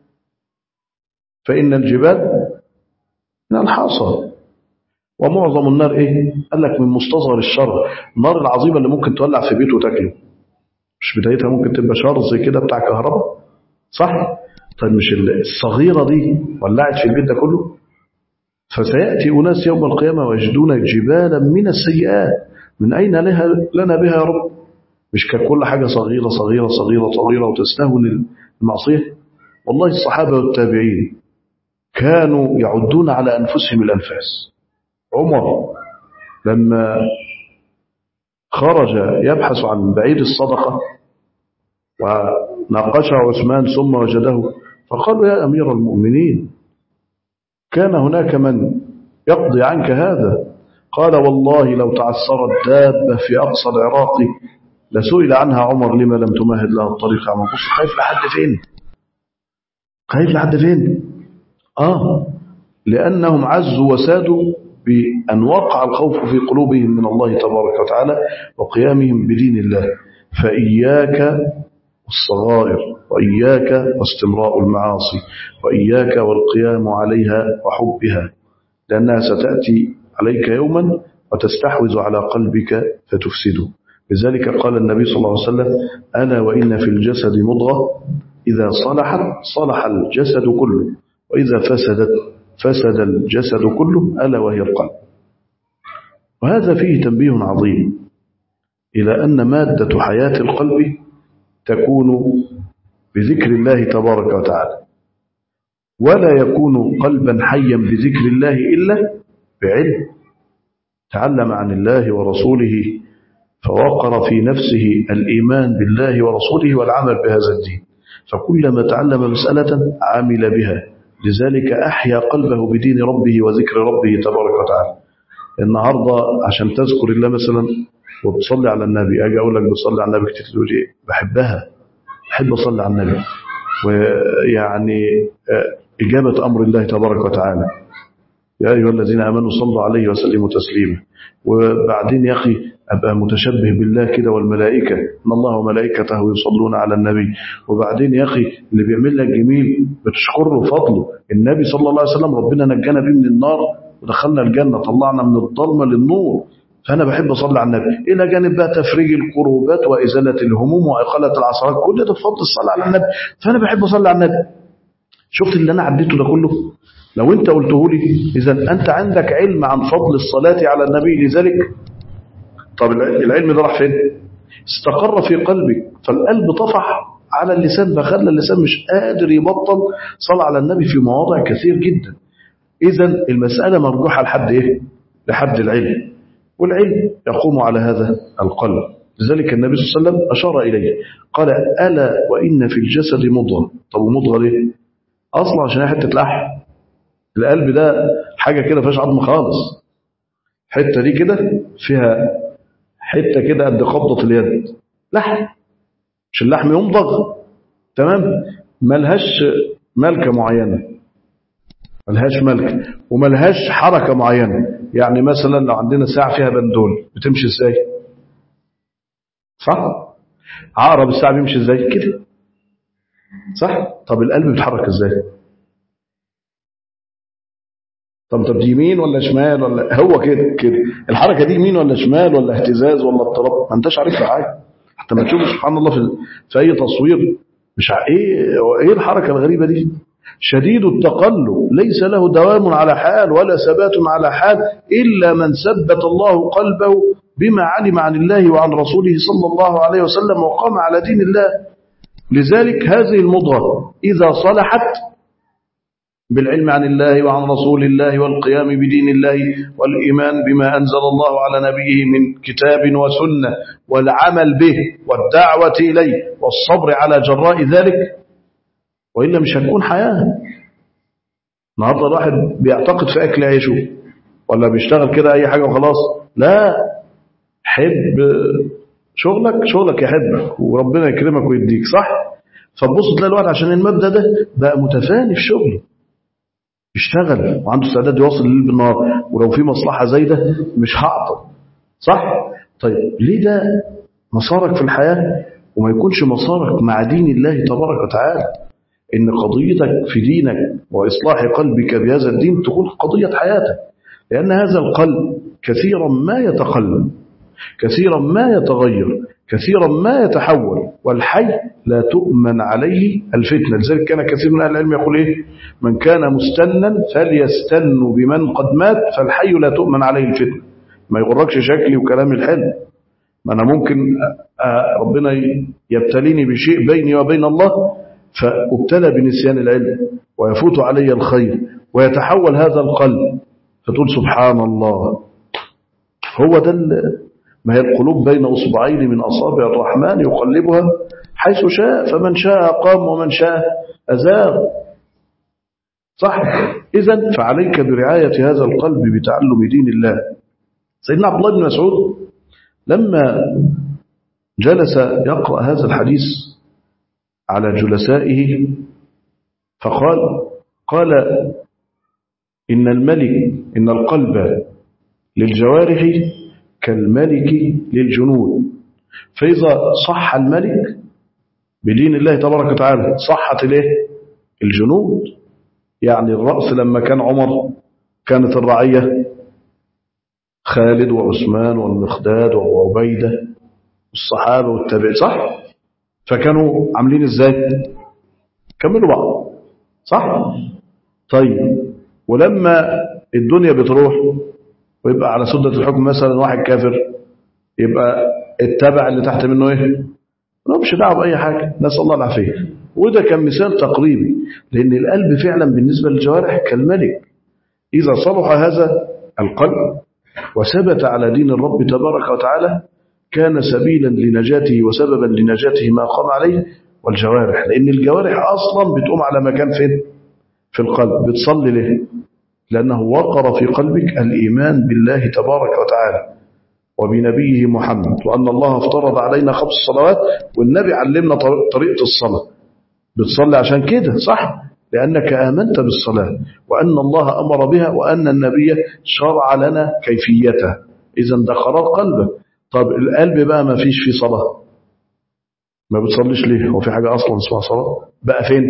فإن الجبال من الحاصل ومعظم النار إيه قال لك من مستصغر الشر النار العظيمة اللي ممكن تولع في بيت وتاكله مش بدايتها ممكن تبقى شر زي كده بتاع كهرباء صح طيب مش الصغيرة دي ولعت في البيت ده كله فسيأتي أناس يوم القيامة ويجدون جبالا من السيئات من أين لها لنا بها يا رب مش ككل حاجة صغيرة صغيرة صغيرة صغيرة وتستهون المعصية والله الصحابة والتابعين كانوا يعدون على أنفسهم الأنفاس عمر لما خرج يبحث عن بعيد الصدقة وناقشه عثمان ثم وجده فقالوا يا أمير المؤمنين كان هناك من يقضي عنك هذا قال والله لو تعثرت دابة في أقصى العراق لسئل عنها عمر لما لم تمهد لها الطريق عم بص خايف لحد فين خايف لحد فين آه لأنهم عزوا وسادوا بأن وقع الخوف في قلوبهم من الله تبارك وتعالى وقيامهم بدين الله فإياك الصغائر وإياك واستمراء المعاصي وإياك والقيام عليها وحبها لأنها ستأتي عليك يوما وتستحوذ على قلبك فتفسده لذلك قال النبي صلى الله عليه وسلم ألا وإن في الجسد مضغة إذا صلحت صلح الجسد كله وإذا فسدت فسد الجسد كله ألا وهي القلب وهذا فيه تنبيه عظيم إلى أن مادة حياة القلب تكون بذكر الله تبارك وتعالى ولا يكون قلبا حيا بذكر الله إلا بعلم تعلم عن الله ورسوله فوقر في نفسه الإيمان بالله ورسوله والعمل بهذا الدين فكلما تعلم مسألة عمل بها لذلك أحيا قلبه بدين ربه وذكر ربه تبارك وتعالى النهاردة عشان تذكر الله مثلا وتصلي على النبي أجي أقول لك بتصلي على النبي كتير تقول إيه بحبها بحب أصلي على النبي ويعني إجابة أمر الله تبارك وتعالى يا أيها الذين آمنوا صلوا عليه وسلموا تسليما وبعدين يا أخي أبقى متشبه بالله كده والملائكة إن الله وملائكته يصلون على النبي وبعدين يا أخي اللي بيعمل لك جميل بتشكر له فضله النبي صلى الله عليه وسلم ربنا نجانا بيه من النار ودخلنا الجنة طلعنا من الظلمة للنور فأنا بحب أصلي على النبي إلى جانب بقى تفريج الكروبات وإزالة الهموم وإقالة العصرات كل ده بفضل الصلاة على النبي فأنا بحب أصلي على النبي شفت اللي أنا عديته ده كله لو أنت قلته لي إذا أنت عندك علم عن فضل الصلاة على النبي لذلك طب العلم ده راح فين استقر في قلبك فالقلب طفح على اللسان فخلى اللسان مش قادر يبطل صلاة على النبي في مواضع كثير جدا إذا المسألة مرجوحة لحد إيه لحد العلم والعلم يقوم على هذا القلب لذلك النبي صلى الله عليه وسلم أشار إليه قال ألا وإن في الجسد مضغة طب مضغة ليه أصلا عشان حتة لحم القلب ده حاجة كده فيهاش عظم خالص حتة دي كده فيها حتة كده قد قبضة اليد لحم مش اللحم يمضغ تمام ملهاش ملكة معينة ملهاش ملكة وملهاش حركة معينة يعني مثلا لو عندنا ساعة فيها بندول بتمشي ازاي صح عقرب الساعة بيمشي ازاي كده صح طب القلب بيتحرك ازاي طب طب دي يمين ولا شمال ولا هو كده كده الحركة دي يمين ولا شمال ولا اهتزاز ولا اضطراب ما انتش عارف حاجة حتى ما تشوف سبحان الله في, في اي تصوير مش ع- ايه ايه الحركة الغريبة دي شديد التقلب ليس له دوام على حال ولا ثبات على حال إلا من ثبت الله قلبه بما علم عن الله وعن رسوله صلى الله عليه وسلم وقام على دين الله لذلك هذه المضغة إذا صلحت بالعلم عن الله وعن رسول الله والقيام بدين الله والإيمان بما أنزل الله على نبيه من كتاب وسنة والعمل به والدعوة إليه والصبر على جراء ذلك وإلا مش هتكون حياة النهارده الواحد بيعتقد في أكل عيشه ولا بيشتغل كده أي حاجة وخلاص لا حب شغلك شغلك يحبك وربنا يكرمك ويديك صح فتبص تلاقي الواحد عشان المبدأ ده بقى متفاني في شغله يشتغل وعنده استعداد يواصل الليل بالنهار ولو في مصلحة زي ده مش هعطل صح طيب ليه ده مسارك في الحياة وما يكونش مسارك مع دين الله تبارك وتعالى إن قضيتك في دينك وإصلاح قلبك بهذا الدين تكون قضية حياتك لأن هذا القلب كثيرا ما يتقلب كثيرا ما يتغير كثيرا ما يتحول والحي لا تؤمن عليه الفتنة لذلك كان كثير من أهل العلم يقول إيه من كان مستنا فليستن بمن قد مات فالحي لا تؤمن عليه الفتنة ما يغركش شكلي وكلامي الحلو ما أنا ممكن آه، ربنا يبتليني بشيء بيني وبين الله فابتلى بنسيان العلم ويفوت علي الخير ويتحول هذا القلب فتقول سبحان الله هو ده ال- ما هي القلوب بين أصبعين من أصابع الرحمن يقلبها حيث شاء فمن شاء قام ومن شاء أزاغ صح إذا فعليك برعاية هذا القلب بتعلم دين الله سيدنا عبد الله بن مسعود لما جلس يقرأ هذا الحديث على جلسائه فقال قال إن الملك إن القلب للجوارح كالملك للجنود فإذا صح الملك بدين الله تبارك وتعالى صحت الايه الجنود يعني الرأس لما كان عمر كانت الرعية خالد وعثمان والمقداد وعبيدة والصحابة والتابعين صح فكانوا عاملين ازاي كملوا بعض صح طيب ولما الدنيا بتروح ويبقى على سدة الحكم مثلا واحد كافر يبقى التبع اللي تحت منه ايه ما مش دعوه بأي حاجة نسأل الله العافية وده كان مثال تقريبي لأن القلب فعلا بالنسبة للجوارح كالملك إذا صلح هذا القلب وثبت على دين الرب تبارك وتعالى كان سبيلا لنجاته وسببا لنجاته ما قام عليه والجوارح لأن الجوارح أصلا بتقوم على مكان فين في القلب بتصلي ليه لأنه وقر في قلبك الإيمان بالله تبارك وتعالى وبنبيه محمد وأن الله افترض علينا خمس صلوات والنبي علمنا طريقة الصلاة بتصلي عشان كده صح لأنك آمنت بالصلاة وأن الله أمر بها وأن النبي شرع لنا كيفيتها إذا ده قرار قلبك طب القلب بقى ما فيش فيه صلاة ما بتصليش ليه هو في حاجة أصلا اسمها صلاة بقى فين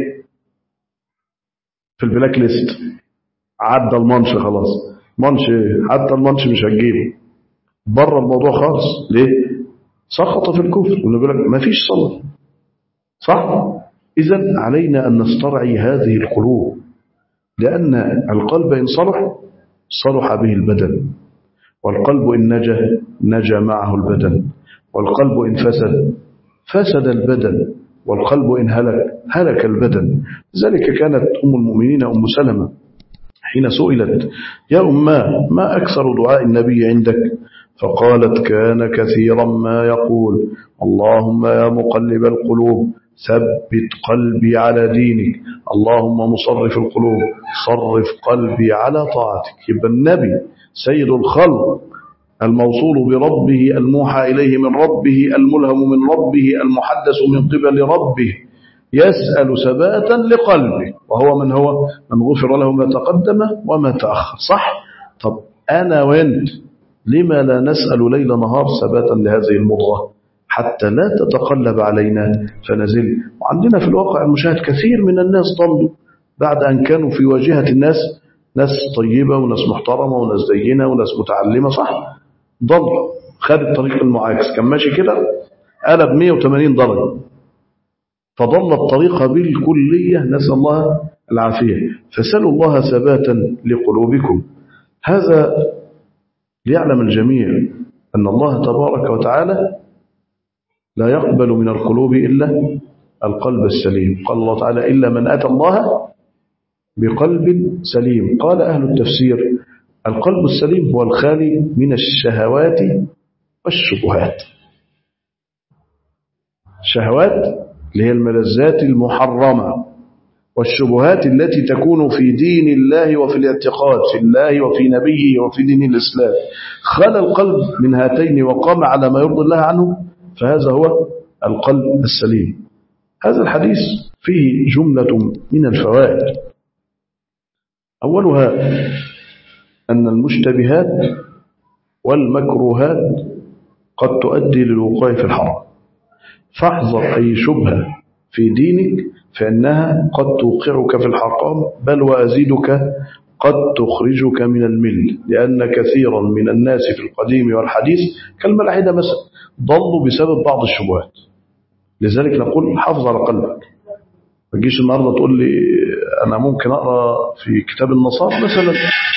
في البلاك ليست عدى المانش خلاص مانش حتى المانش مش هتجيبه بره الموضوع خالص ليه سقط في الكفر ونقول لك ما فيش صلاة صح إذا علينا أن نسترعي هذه القلوب لأن القلب إن صلح صلح به البدن والقلب إن نجا نجا معه البدن والقلب إن فسد فسد البدن والقلب إن هلك هلك البدن لذلك كانت أم المؤمنين أم سلمة حين سئلت يا أماه ما أكثر دعاء النبي عندك فقالت كان كثيرا ما يقول اللهم يا مقلب القلوب ثبت قلبي على دينك اللهم مصرف القلوب صرف قلبي على طاعتك يبقى النبي سيد الخلق الموصول بربه الموحى إليه من ربه الملهم من ربه المحدث من قبل ربه يسأل ثباتا لقلبه وهو من هو من غفر له ما تقدم وما تأخر صح طب أنا وانت لما لا نسأل ليل نهار ثباتا لهذه المضغة حتى لا تتقلب علينا فنزل وعندنا في الواقع المشاهد كثير من الناس ضلوا بعد أن كانوا في واجهة الناس ناس طيبة وناس محترمة وناس دينة وناس متعلمة صح ضل خد الطريق المعاكس كان ماشي كده قلب 180 درجة فضل الطريق بالكلية نسأل الله العافية فسألوا الله ثباتا لقلوبكم هذا ليعلم الجميع أن الله تبارك وتعالى لا يقبل من القلوب إلا القلب السليم قال الله تعالى إلا من أتى الله بقلب سليم قال أهل التفسير القلب السليم هو الخالي من الشهوات والشبهات الشهوات اللي هي الملذات المحرمة والشبهات التي تكون في دين الله وفي الاعتقاد في الله وفي نبيه وفي دين الإسلام خلى القلب من هاتين وقام على ما يرضي الله عنه فهذا هو القلب السليم هذا الحديث فيه جملة من الفوائد أولها أن المشتبهات والمكروهات قد تؤدي للوقوع في الحرام فاحذر أي شبهة في دينك فإنها قد توقعك في الحرام بل وأزيدك قد تخرجك من المل لأن كثيرا من الناس في القديم والحديث كالملاحدة مثلا ضلوا بسبب بعض الشبهات لذلك نقول حافظ على قلبك ما تجيش النهارده تقول لي أنا ممكن أقرأ في كتاب النصارى مثلا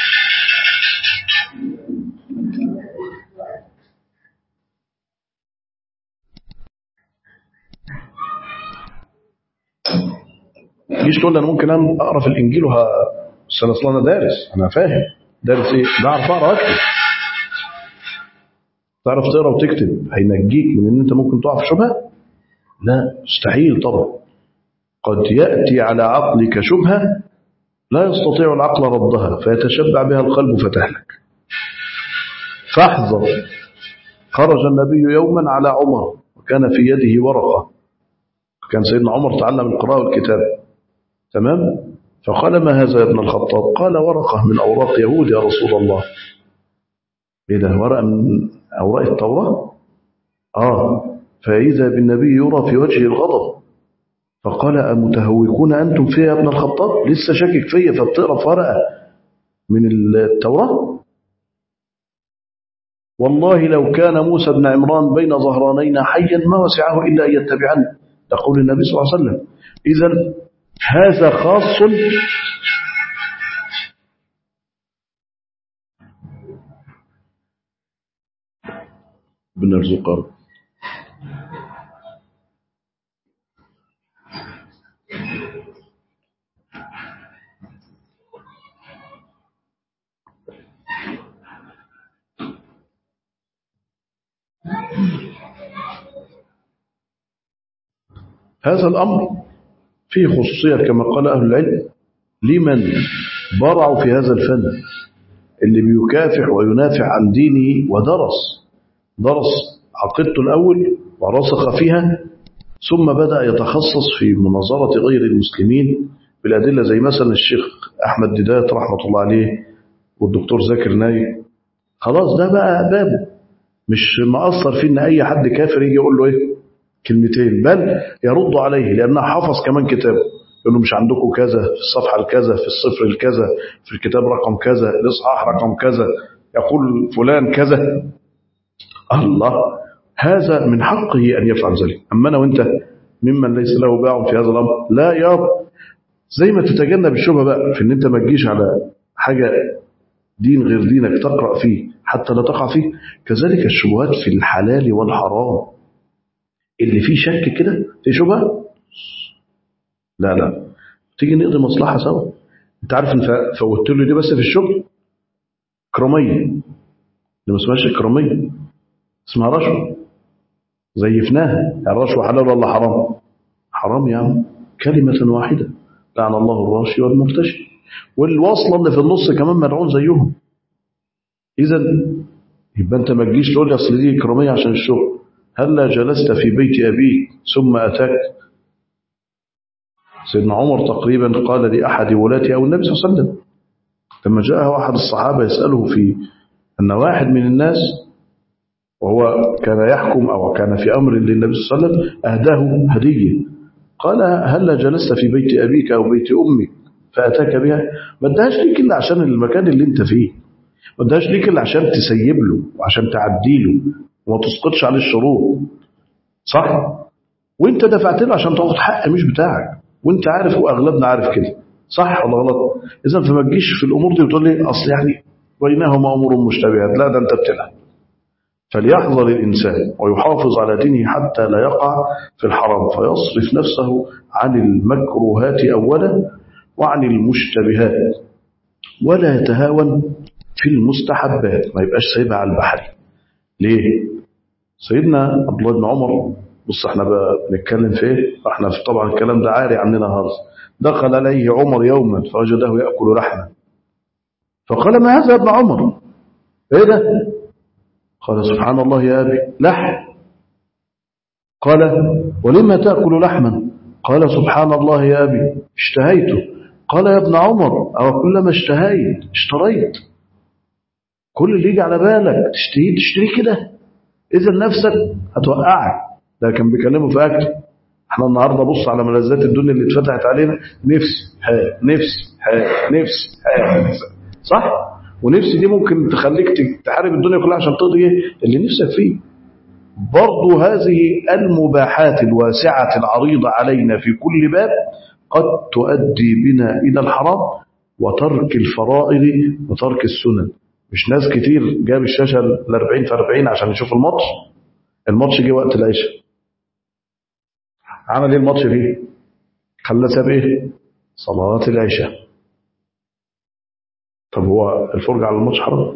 تجيش تقول لي أنا ممكن أقرأ في الإنجيل وه... بس أنا أصلا أنا دارس أنا فاهم دارس إيه؟ بعرف أقرأ وأكتب تعرف تقرأ وتكتب هينجيك من إن أنت ممكن تقع في شبهة؟ لا مستحيل طبعا قد يأتي على عقلك شبهة لا يستطيع العقل ردها فيتشبع بها القلب فتهلك فاحذر خرج النبي يوما على عمر وكان في يده ورقة كان سيدنا عمر تعلم القراءة والكتاب تمام فقال ما هذا يا ابن الخطاب قال ورقة من أوراق يهود يا رسول الله إيه ده ورقة من أوراق التوراة آه فإذا بالنبي يرى في وجهه الغضب فقال أمتهوكون أنتم فيها يا ابن الخطاب لسه شاكك فيا فبتقرأ في ورقة من التوراة والله لو كان موسى بن عمران بين ظهرانينا حيا ما وسعه إلا أن يتبعني يقول النبي صلى الله عليه وسلم إذا هذا خاص بنرزق رب هذا الأمر فيه خصوصية كما قال أهل العلم لمن برعوا في هذا الفن اللي بيكافح وينافع عن دينه ودرس درس عقيدته الأول ورسخ فيها ثم بدأ يتخصص في مناظرة غير المسلمين بالأدلة زي مثلا الشيخ أحمد ديدات رحمة الله عليه والدكتور زاكر نايك خلاص ده بقى بابه مش مأثر فيه إن أي حد كافر يجي يقول له إيه كلمتين بل يرد عليه لأنه حفظ كمان كتابه يقول له مش عندكم كذا في الصفحة الكذا في الصفر الكذا في الكتاب رقم كذا الإصحاح رقم كذا يقول فلان كذا الله هذا من حقه أن يفعل ذلك أما أنا وأنت ممن ليس له باع في هذا الأمر لا يا رب زي ما تتجنب الشبهة بقى في أن أنت ما تجيش على حاجة دين غير دينك تقرأ فيه حتى لا تقع فيه كذلك الشبهات في الحلال والحرام اللي فيه شك كده في شبهة لا لا تيجي نقضي مصلحة سوا انت عارف ان فوتت له دي بس في الشغل كرامية اللي ما اسمهاش كرامية اسمها رشوة زيفناها الرشوة حلال ولا حرام حرام يا عم كلمة واحدة لعن الله الراشي والمرتشي والوصلة اللي في النص كمان ملعون زيهم إذا يبقى أنت ما تجيش تقول لي أصل دي كرامية عشان الشغل هلا جلست في بيت أبيك ثم أتاك سيدنا عمر تقريبا قال لأحد ولاته أو النبي صلى الله عليه وسلم لما جاءه أحد الصحابة يسأله في أن واحد من الناس وهو كان يحكم أو كان في أمر للنبي صلى الله عليه وسلم أهداه هدية قال هل جلست في بيت أبيك أو بيت أمك فأتاك بها ما ادهاش ليك إلا عشان المكان اللي انت فيه ما ادهاش ليك إلا عشان تسيب له وعشان تعدي له وما تسقطش عليه الشروط صح وانت دفعت له عشان تاخد حق مش بتاعك وانت عارف واغلبنا عارف كده صح ولا غلط اذا فما تجيش في الامور دي وتقول لي اصل يعني بينهما امور مشتبهات لا ده انت بتلعب فليحذر الإنسان ويحافظ على دينه حتى لا يقع في الحرام فيصرف نفسه عن المكروهات أولا وعن المشتبهات ولا يتهاون في المستحبات ما يبقاش سايبها على البحر ليه؟ سيدنا عبد الله بن عمر بص احنا بنتكلم في ايه؟ احنا في طبعا الكلام ده عاري عننا خالص دخل عليه عمر يوما فوجده يأكل لحما فقال ما هذا يا ابن عمر؟ ايه ده؟ قال سبحان الله يا أبي لحم قال ولما تأكل لحما قال سبحان الله يا أبي اشتهيته قال يا ابن عمر أو كلما اشتهيت اشتريت كل اللي يجي على بالك تشتهي تشتري كده إذا نفسك هتوقعك ده كان بيكلمه في أكل احنا النهاردة بص على ملذات الدنيا اللي اتفتحت علينا نفس ها نفس ها نفس ها صح ونفسي دي ممكن تخليك تحارب الدنيا كلها عشان تقضي اللي نفسك فيه برضو هذه المباحات الواسعة العريضة علينا في كل باب قد تؤدي بنا إلى الحرام وترك الفرائض وترك السنن مش ناس كتير جاب الشاشة ال 40 في 40 عشان يشوف الماتش الماتش جه وقت العشاء عمل ايه الماتش فيه خلى ساب ايه صلاة العشاء طب هو الفرجة على الماتش حرام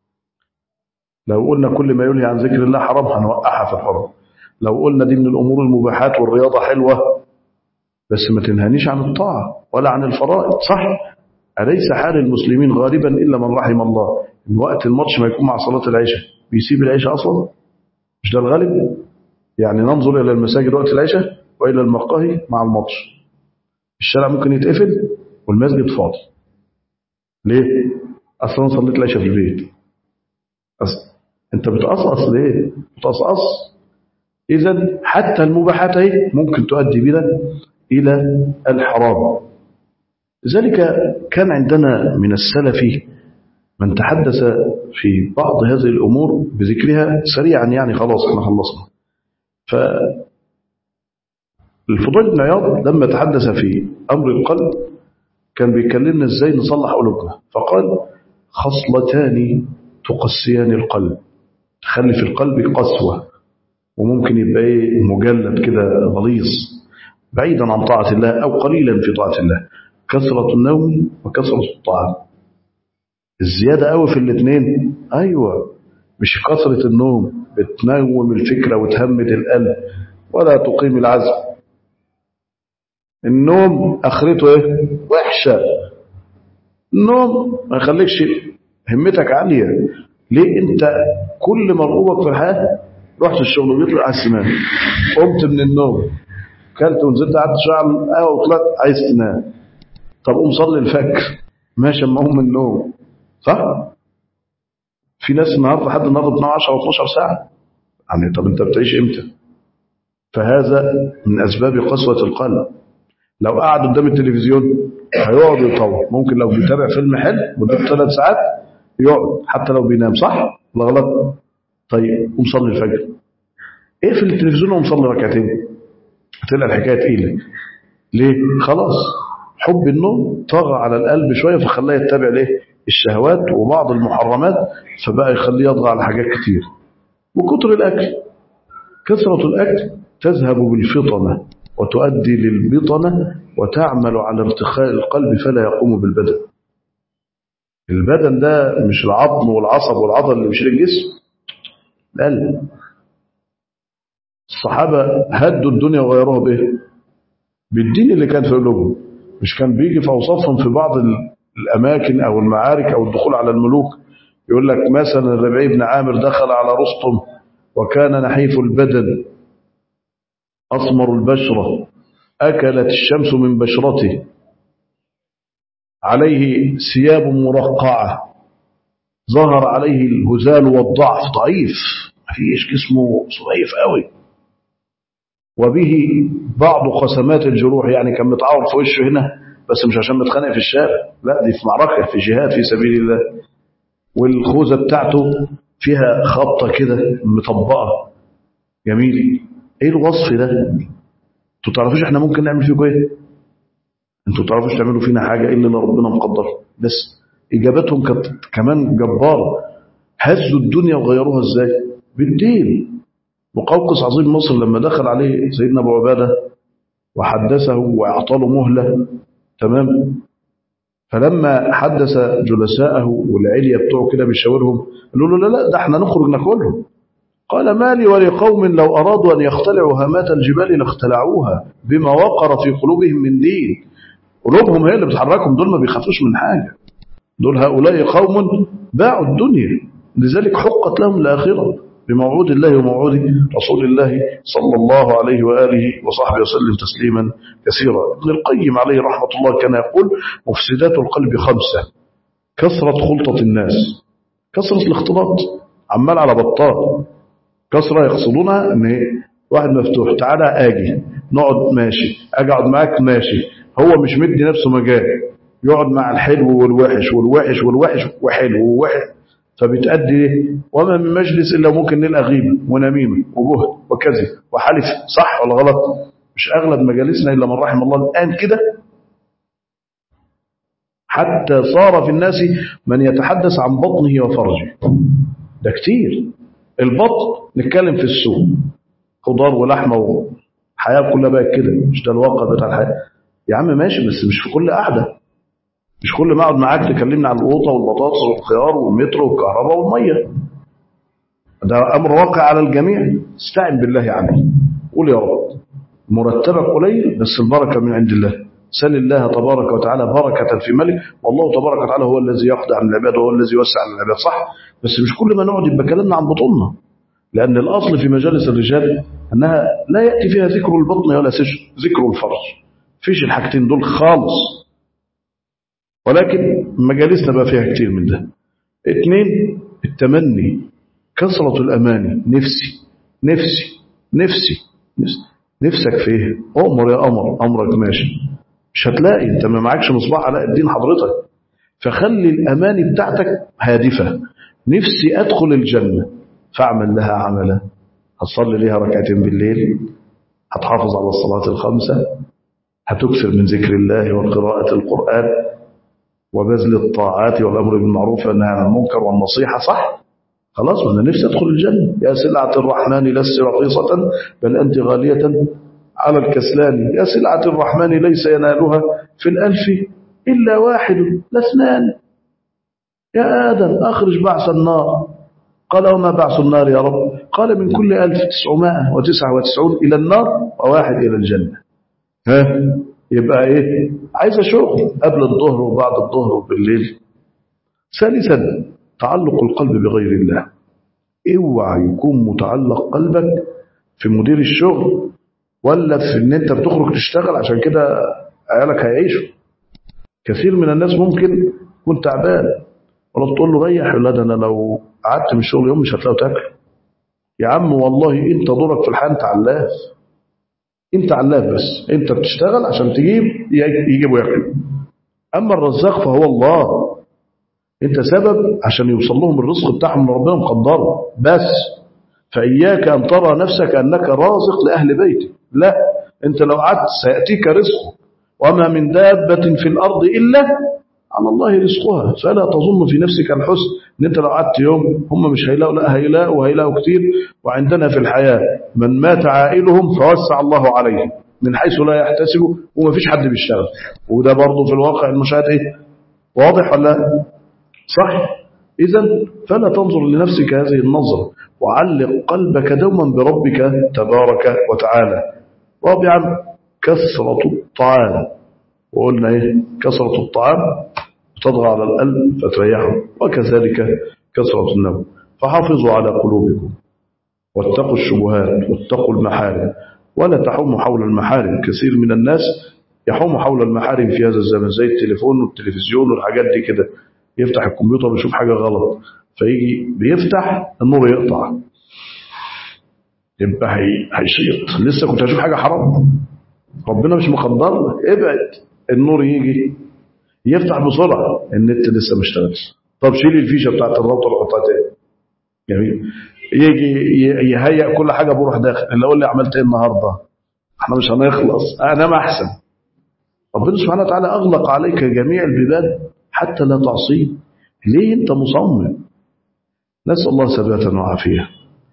لو قلنا كل ما ينهي عن ذكر الله حرام هنوقعها في الحرام لو قلنا دي من الأمور المباحات والرياضة حلوة بس ما تنهانيش عن الطاعة ولا عن الفرائض صح أليس حال المسلمين غالبا إلا من رحم الله إن وقت الماتش ما يكون مع صلاة العشاء بيسيب العشاء أصلا مش ده الغالب يعني ننظر إلى المساجد وقت العشاء وإلى المقاهي مع الماتش الشارع ممكن يتقفل والمسجد فاضي ليه؟ أصلا صليت العشاء في البيت أصلا أنت بتقصقص ليه؟ بتقصقص إذا حتى المباحات اهي ممكن تؤدي بنا إلى الحرام لذلك كان عندنا من السلف من تحدث في بعض هذه الأمور بذكرها سريعا يعني خلاص احنا خلصنا ف الفضيل بن عياض لما تحدث في أمر القلب كان بيكلمنا ازاي نصلح قلوبنا فقال خصلتان تقسيان القلب تخلي في القلب قسوة وممكن يبقى ايه مجلد كده غليظ بعيدا عن طاعة الله أو قليلا في طاعة الله كثرة النوم وكثرة الطعام الزيادة قوي في الاثنين أيوة مش كثرة النوم بتنوم الفكرة وتهمد القلب ولا تقيم العزم النوم اخرته ايه وحشه النوم ما يخليكش همتك عاليه ليه انت كل مرغوبك في الحياه رحت الشغل وبيطلع على السمان قمت من النوم كلت ونزلت قعدت شويه على القهوه وطلعت عايز تنام طب قوم صلي الفجر ماشي اما اقوم من النوم صح في ناس النهارده لحد النهارده بتنام 10 او 12 ساعه يعني طب انت بتعيش امتى فهذا من اسباب قسوه القلب لو قعد قدام التلفزيون هيقعد يطول ممكن لو بيتابع فيلم حلو مدته ثلاث ساعات يقعد حتى لو بينام صح ولا غلط طيب قوم صلي الفجر اقفل التلفزيون وقوم صلي ركعتين هتلاقي الحكايه تقيله ليه خلاص حب النوم طغى على القلب شويه فخلاه يتبع ليه الشهوات وبعض المحرمات فبقى يخليه يطغى على حاجات كتير وكتر الاكل كثره الاكل تذهب بالفطنه وتؤدي للبطنة وتعمل على ارتخاء القلب فلا يقوم بالبدن البدن ده مش العظم والعصب والعضل اللي بيشيل الجسم القلب الصحابة هدوا الدنيا وغيروها بايه بالدين اللي كان في قلوبهم مش كان بيجي في أوصافهم في بعض الأماكن أو المعارك أو الدخول على الملوك يقول لك مثلا الربيع بن عامر دخل على رستم وكان نحيف البدن أسمر البشرة أكلت الشمس من بشرته عليه ثياب مرقعة ظهر عليه الهزال والضعف ضعيف مفيش جسمه ضعيف قوي وبه بعض خسمات الجروح يعني كان متعور في وشه هنا بس مش عشان متخانق في الشارع لا دي في معركة في جهاد في سبيل الله والخوذة بتاعته فيها خبطة كده مطبقة جميل ايه الوصف ده انتوا تعرفوش احنا ممكن نعمل فيكم ايه انتوا تعرفوش تعملوا فينا حاجة الا اللي ربنا مقدر بس اجابتهم كانت كمان جبارة هزوا الدنيا وغيروها ازاي بالدين وقوقس عظيم مصر لما دخل عليه سيدنا ابو عباده وحدثه واعطى له مهله تمام فلما حدث جلساءه والعليا بتوعه كده بيشاورهم قالوا له لا لا ده احنا نخرج ناكلهم قال ما لي ولقوم لو أرادوا أن يختلعوا هامات الجبال لاختلعوها بما وقر في قلوبهم من دين قلوبهم هي اللي بتحركهم دول ما بيخافوش من حاجة دول هؤلاء قوم باعوا الدنيا لذلك حقت لهم الآخرة بموعود الله وموعود رسول الله صلى الله عليه وآله وصحبه وسلم تسليما كثيرا ابن القيم عليه رحمة الله كان يقول مفسدات القلب خمسة كثرة خلطة الناس كثرة الاختلاط عمال على بطال كثرة يقصدونها ان واحد مفتوح تعالى اجي نقعد ماشي اجي اقعد معاك ماشي هو مش مدي نفسه مجال يقعد مع الحلو والوحش والوحش والوحش وحلو ووحش فبتأدي وما من مجلس إلا ممكن نلقى غيبة ونميمة وجهد وكذب وحلف صح ولا غلط مش أغلب مجالسنا إلا من رحم الله الآن كده حتى صار في الناس من يتحدث عن بطنه وفرجه ده كتير البطن نتكلم في السوق خضار ولحمة والحياة كلها بقت كده مش ده الواقع بتاع الحياة يا عم ماشي بس مش في كل قعدة مش كل ما اقعد معاك تكلمني عن القوطة والبطاطس والخيار والمترو والكهرباء والمية ده أمر واقع على الجميع استعن بالله عليه قول يا رب مرتبك قليل بس البركة من عند الله سل الله تبارك وتعالى بركة في ملك والله تبارك وتعالى هو الذي يقضي عن العباد وهو الذي يوسع على العباد صح بس مش كل ما نقعد يبقى كلامنا عن بطوننا لأن الأصل في مجالس الرجال أنها لا يأتي فيها ذكر البطن ولا ذكر الفرج فيش الحاجتين دول خالص ولكن مجالسنا بقى فيها كتير من ده اثنين التمني كثرة الأماني نفسي نفسي نفسي نفسي نفسك في ايه أمر يا أمر أمرك ماشي مش هتلاقي انت ما معكش مصباح علاء الدين حضرتك فخلي الأماني بتاعتك هادفة نفسي أدخل الجنة فاعمل لها عملا هتصلي ليها ركعتين بالليل هتحافظ على الصلاة الخمسة هتكثر من ذكر الله وقراءة القرآن وبذل الطاعات والأمر بالمعروف والنهي عن المنكر والنصيحة صح خلاص وانا نفسي ادخل الجنة يا سلعة الرحمن لست رخيصة بل أنت غالية على الكسلان يا سلعة الرحمن ليس ينالها في الألف إلا واحد لا اثنان يا آدم أخرج بعث النار قال وما بعث النار يا رب قال من كل ألف تسعمائة وتسعة وتسعون إلى النار وواحد إلى الجنة ها يبقى إيه عايزة شغل قبل الظهر وبعد الظهر وبالليل ثالثا تعلق القلب بغير الله اوعى يكون متعلق قلبك في مدير الشغل ولا في ان انت بتخرج تشتغل عشان كده عيالك هيعيشوا كثير من الناس ممكن يكون تعبان ولا تقول له ريح يقول ده انا لو قعدت من الشغل يوم مش هتلاقوا تاكل يا عم والله انت دورك في الحياه انت علاف انت علاف بس انت بتشتغل عشان تجيب يجيب وياكل اما الرزاق فهو الله انت سبب عشان يوصل لهم الرزق بتاعهم اللي ربنا مقدره بس فإياك أن ترى نفسك أنك رازق لأهل بيتك لا أنت لو قعدت سيأتيك رزقه وما من دابة في الأرض إلا على الله رزقها فلا تظن في نفسك الحسن ان انت لو قعدت يوم هم مش هيلاقوا لا هيلاقوا وهيلاقوا كتير وعندنا في الحياة من مات عائلهم فوسع الله عليه من حيث لا يحتسبوا وما فيش حد بيشتغل وده برضه في الواقع المشاهد ايه واضح ولا صح اذا فلا تنظر لنفسك هذه النظرة وعلق قلبك دوما بربك تبارك وتعالى رابعا كثرة الطعام وقلنا ايه كثرة الطعام تضغى على القلب فتريحه وكذلك كثرة النوم فحافظوا على قلوبكم واتقوا الشبهات واتقوا المحارم ولا تحوم حول المحارم كثير من الناس يحوم حول المحارم في هذا الزمن زي التليفون والتلفزيون والحاجات دي كده يفتح الكمبيوتر ويشوف حاجة غلط فيجي بيفتح النور يقطع يبقى هي- هيشيط لسه كنت هشوف حاجة حرام ربنا مش مقدر ابعد النور يجي يفتح بسرعة النت لسه ما اشتغلش طب شيل الفيشة بتاعت الراوتر وحطها تاني جميل يجي ي- يهيئ كل حاجة بروح داخل اللي اقول لي عملت ايه النهارده احنا مش هنخلص انام احسن ربنا سبحانه وتعالى اغلق عليك جميع البلاد حتى لا تعصيه ليه انت مصمم نسال الله ثباتا وعافيه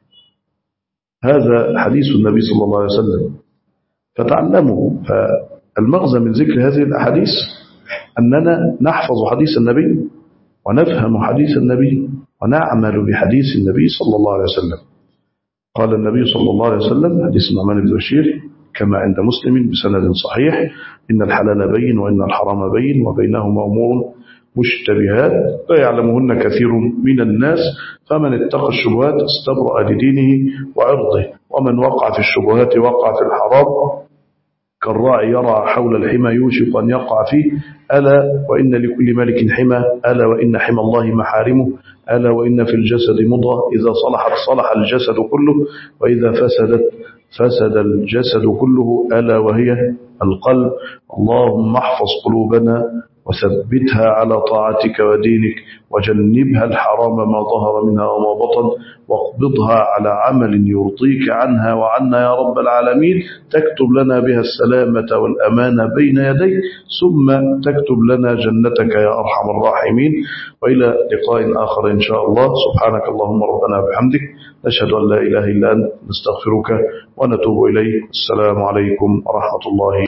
هذا حديث النبي صلى الله عليه وسلم فتعلموا فالمغزى من ذكر هذه الاحاديث اننا نحفظ حديث النبي ونفهم حديث النبي ونعمل بحديث النبي صلى الله عليه وسلم قال النبي صلى الله عليه وسلم حديث النعمان بن بشير كما عند مسلم بسند صحيح إن الحلال بين وإن الحرام بين وبينهما أمور مشتبهات لا يعلمهن كثير من الناس فمن اتقى الشبهات استبرأ لدينه وعرضه ومن وقع في الشبهات وقع في الحرام كالراعي يرعى حول الحمى يوشك أن يقع فيه ألا وإن لكل ملك حمى ألا وإن حمى الله محارمه ألا وإن في الجسد مضغة إذا صلحت صلح الجسد كله وإذا فسدت فسد الجسد كله ألا وهي القلب اللهم احفظ قلوبنا وثبتها على طاعتك ودينك وجنبها الحرام ما ظهر منها وما بطن واقبضها على عمل يرضيك عنها وعنا يا رب العالمين تكتب لنا بها السلامة والأمان بين يديك ثم تكتب لنا جنتك يا أرحم الراحمين وإلى لقاء آخر إن شاء الله سبحانك اللهم ربنا بحمدك نشهد أن لا إله إلا أنت نستغفرك ونتوب إليك السلام عليكم ورحمة الله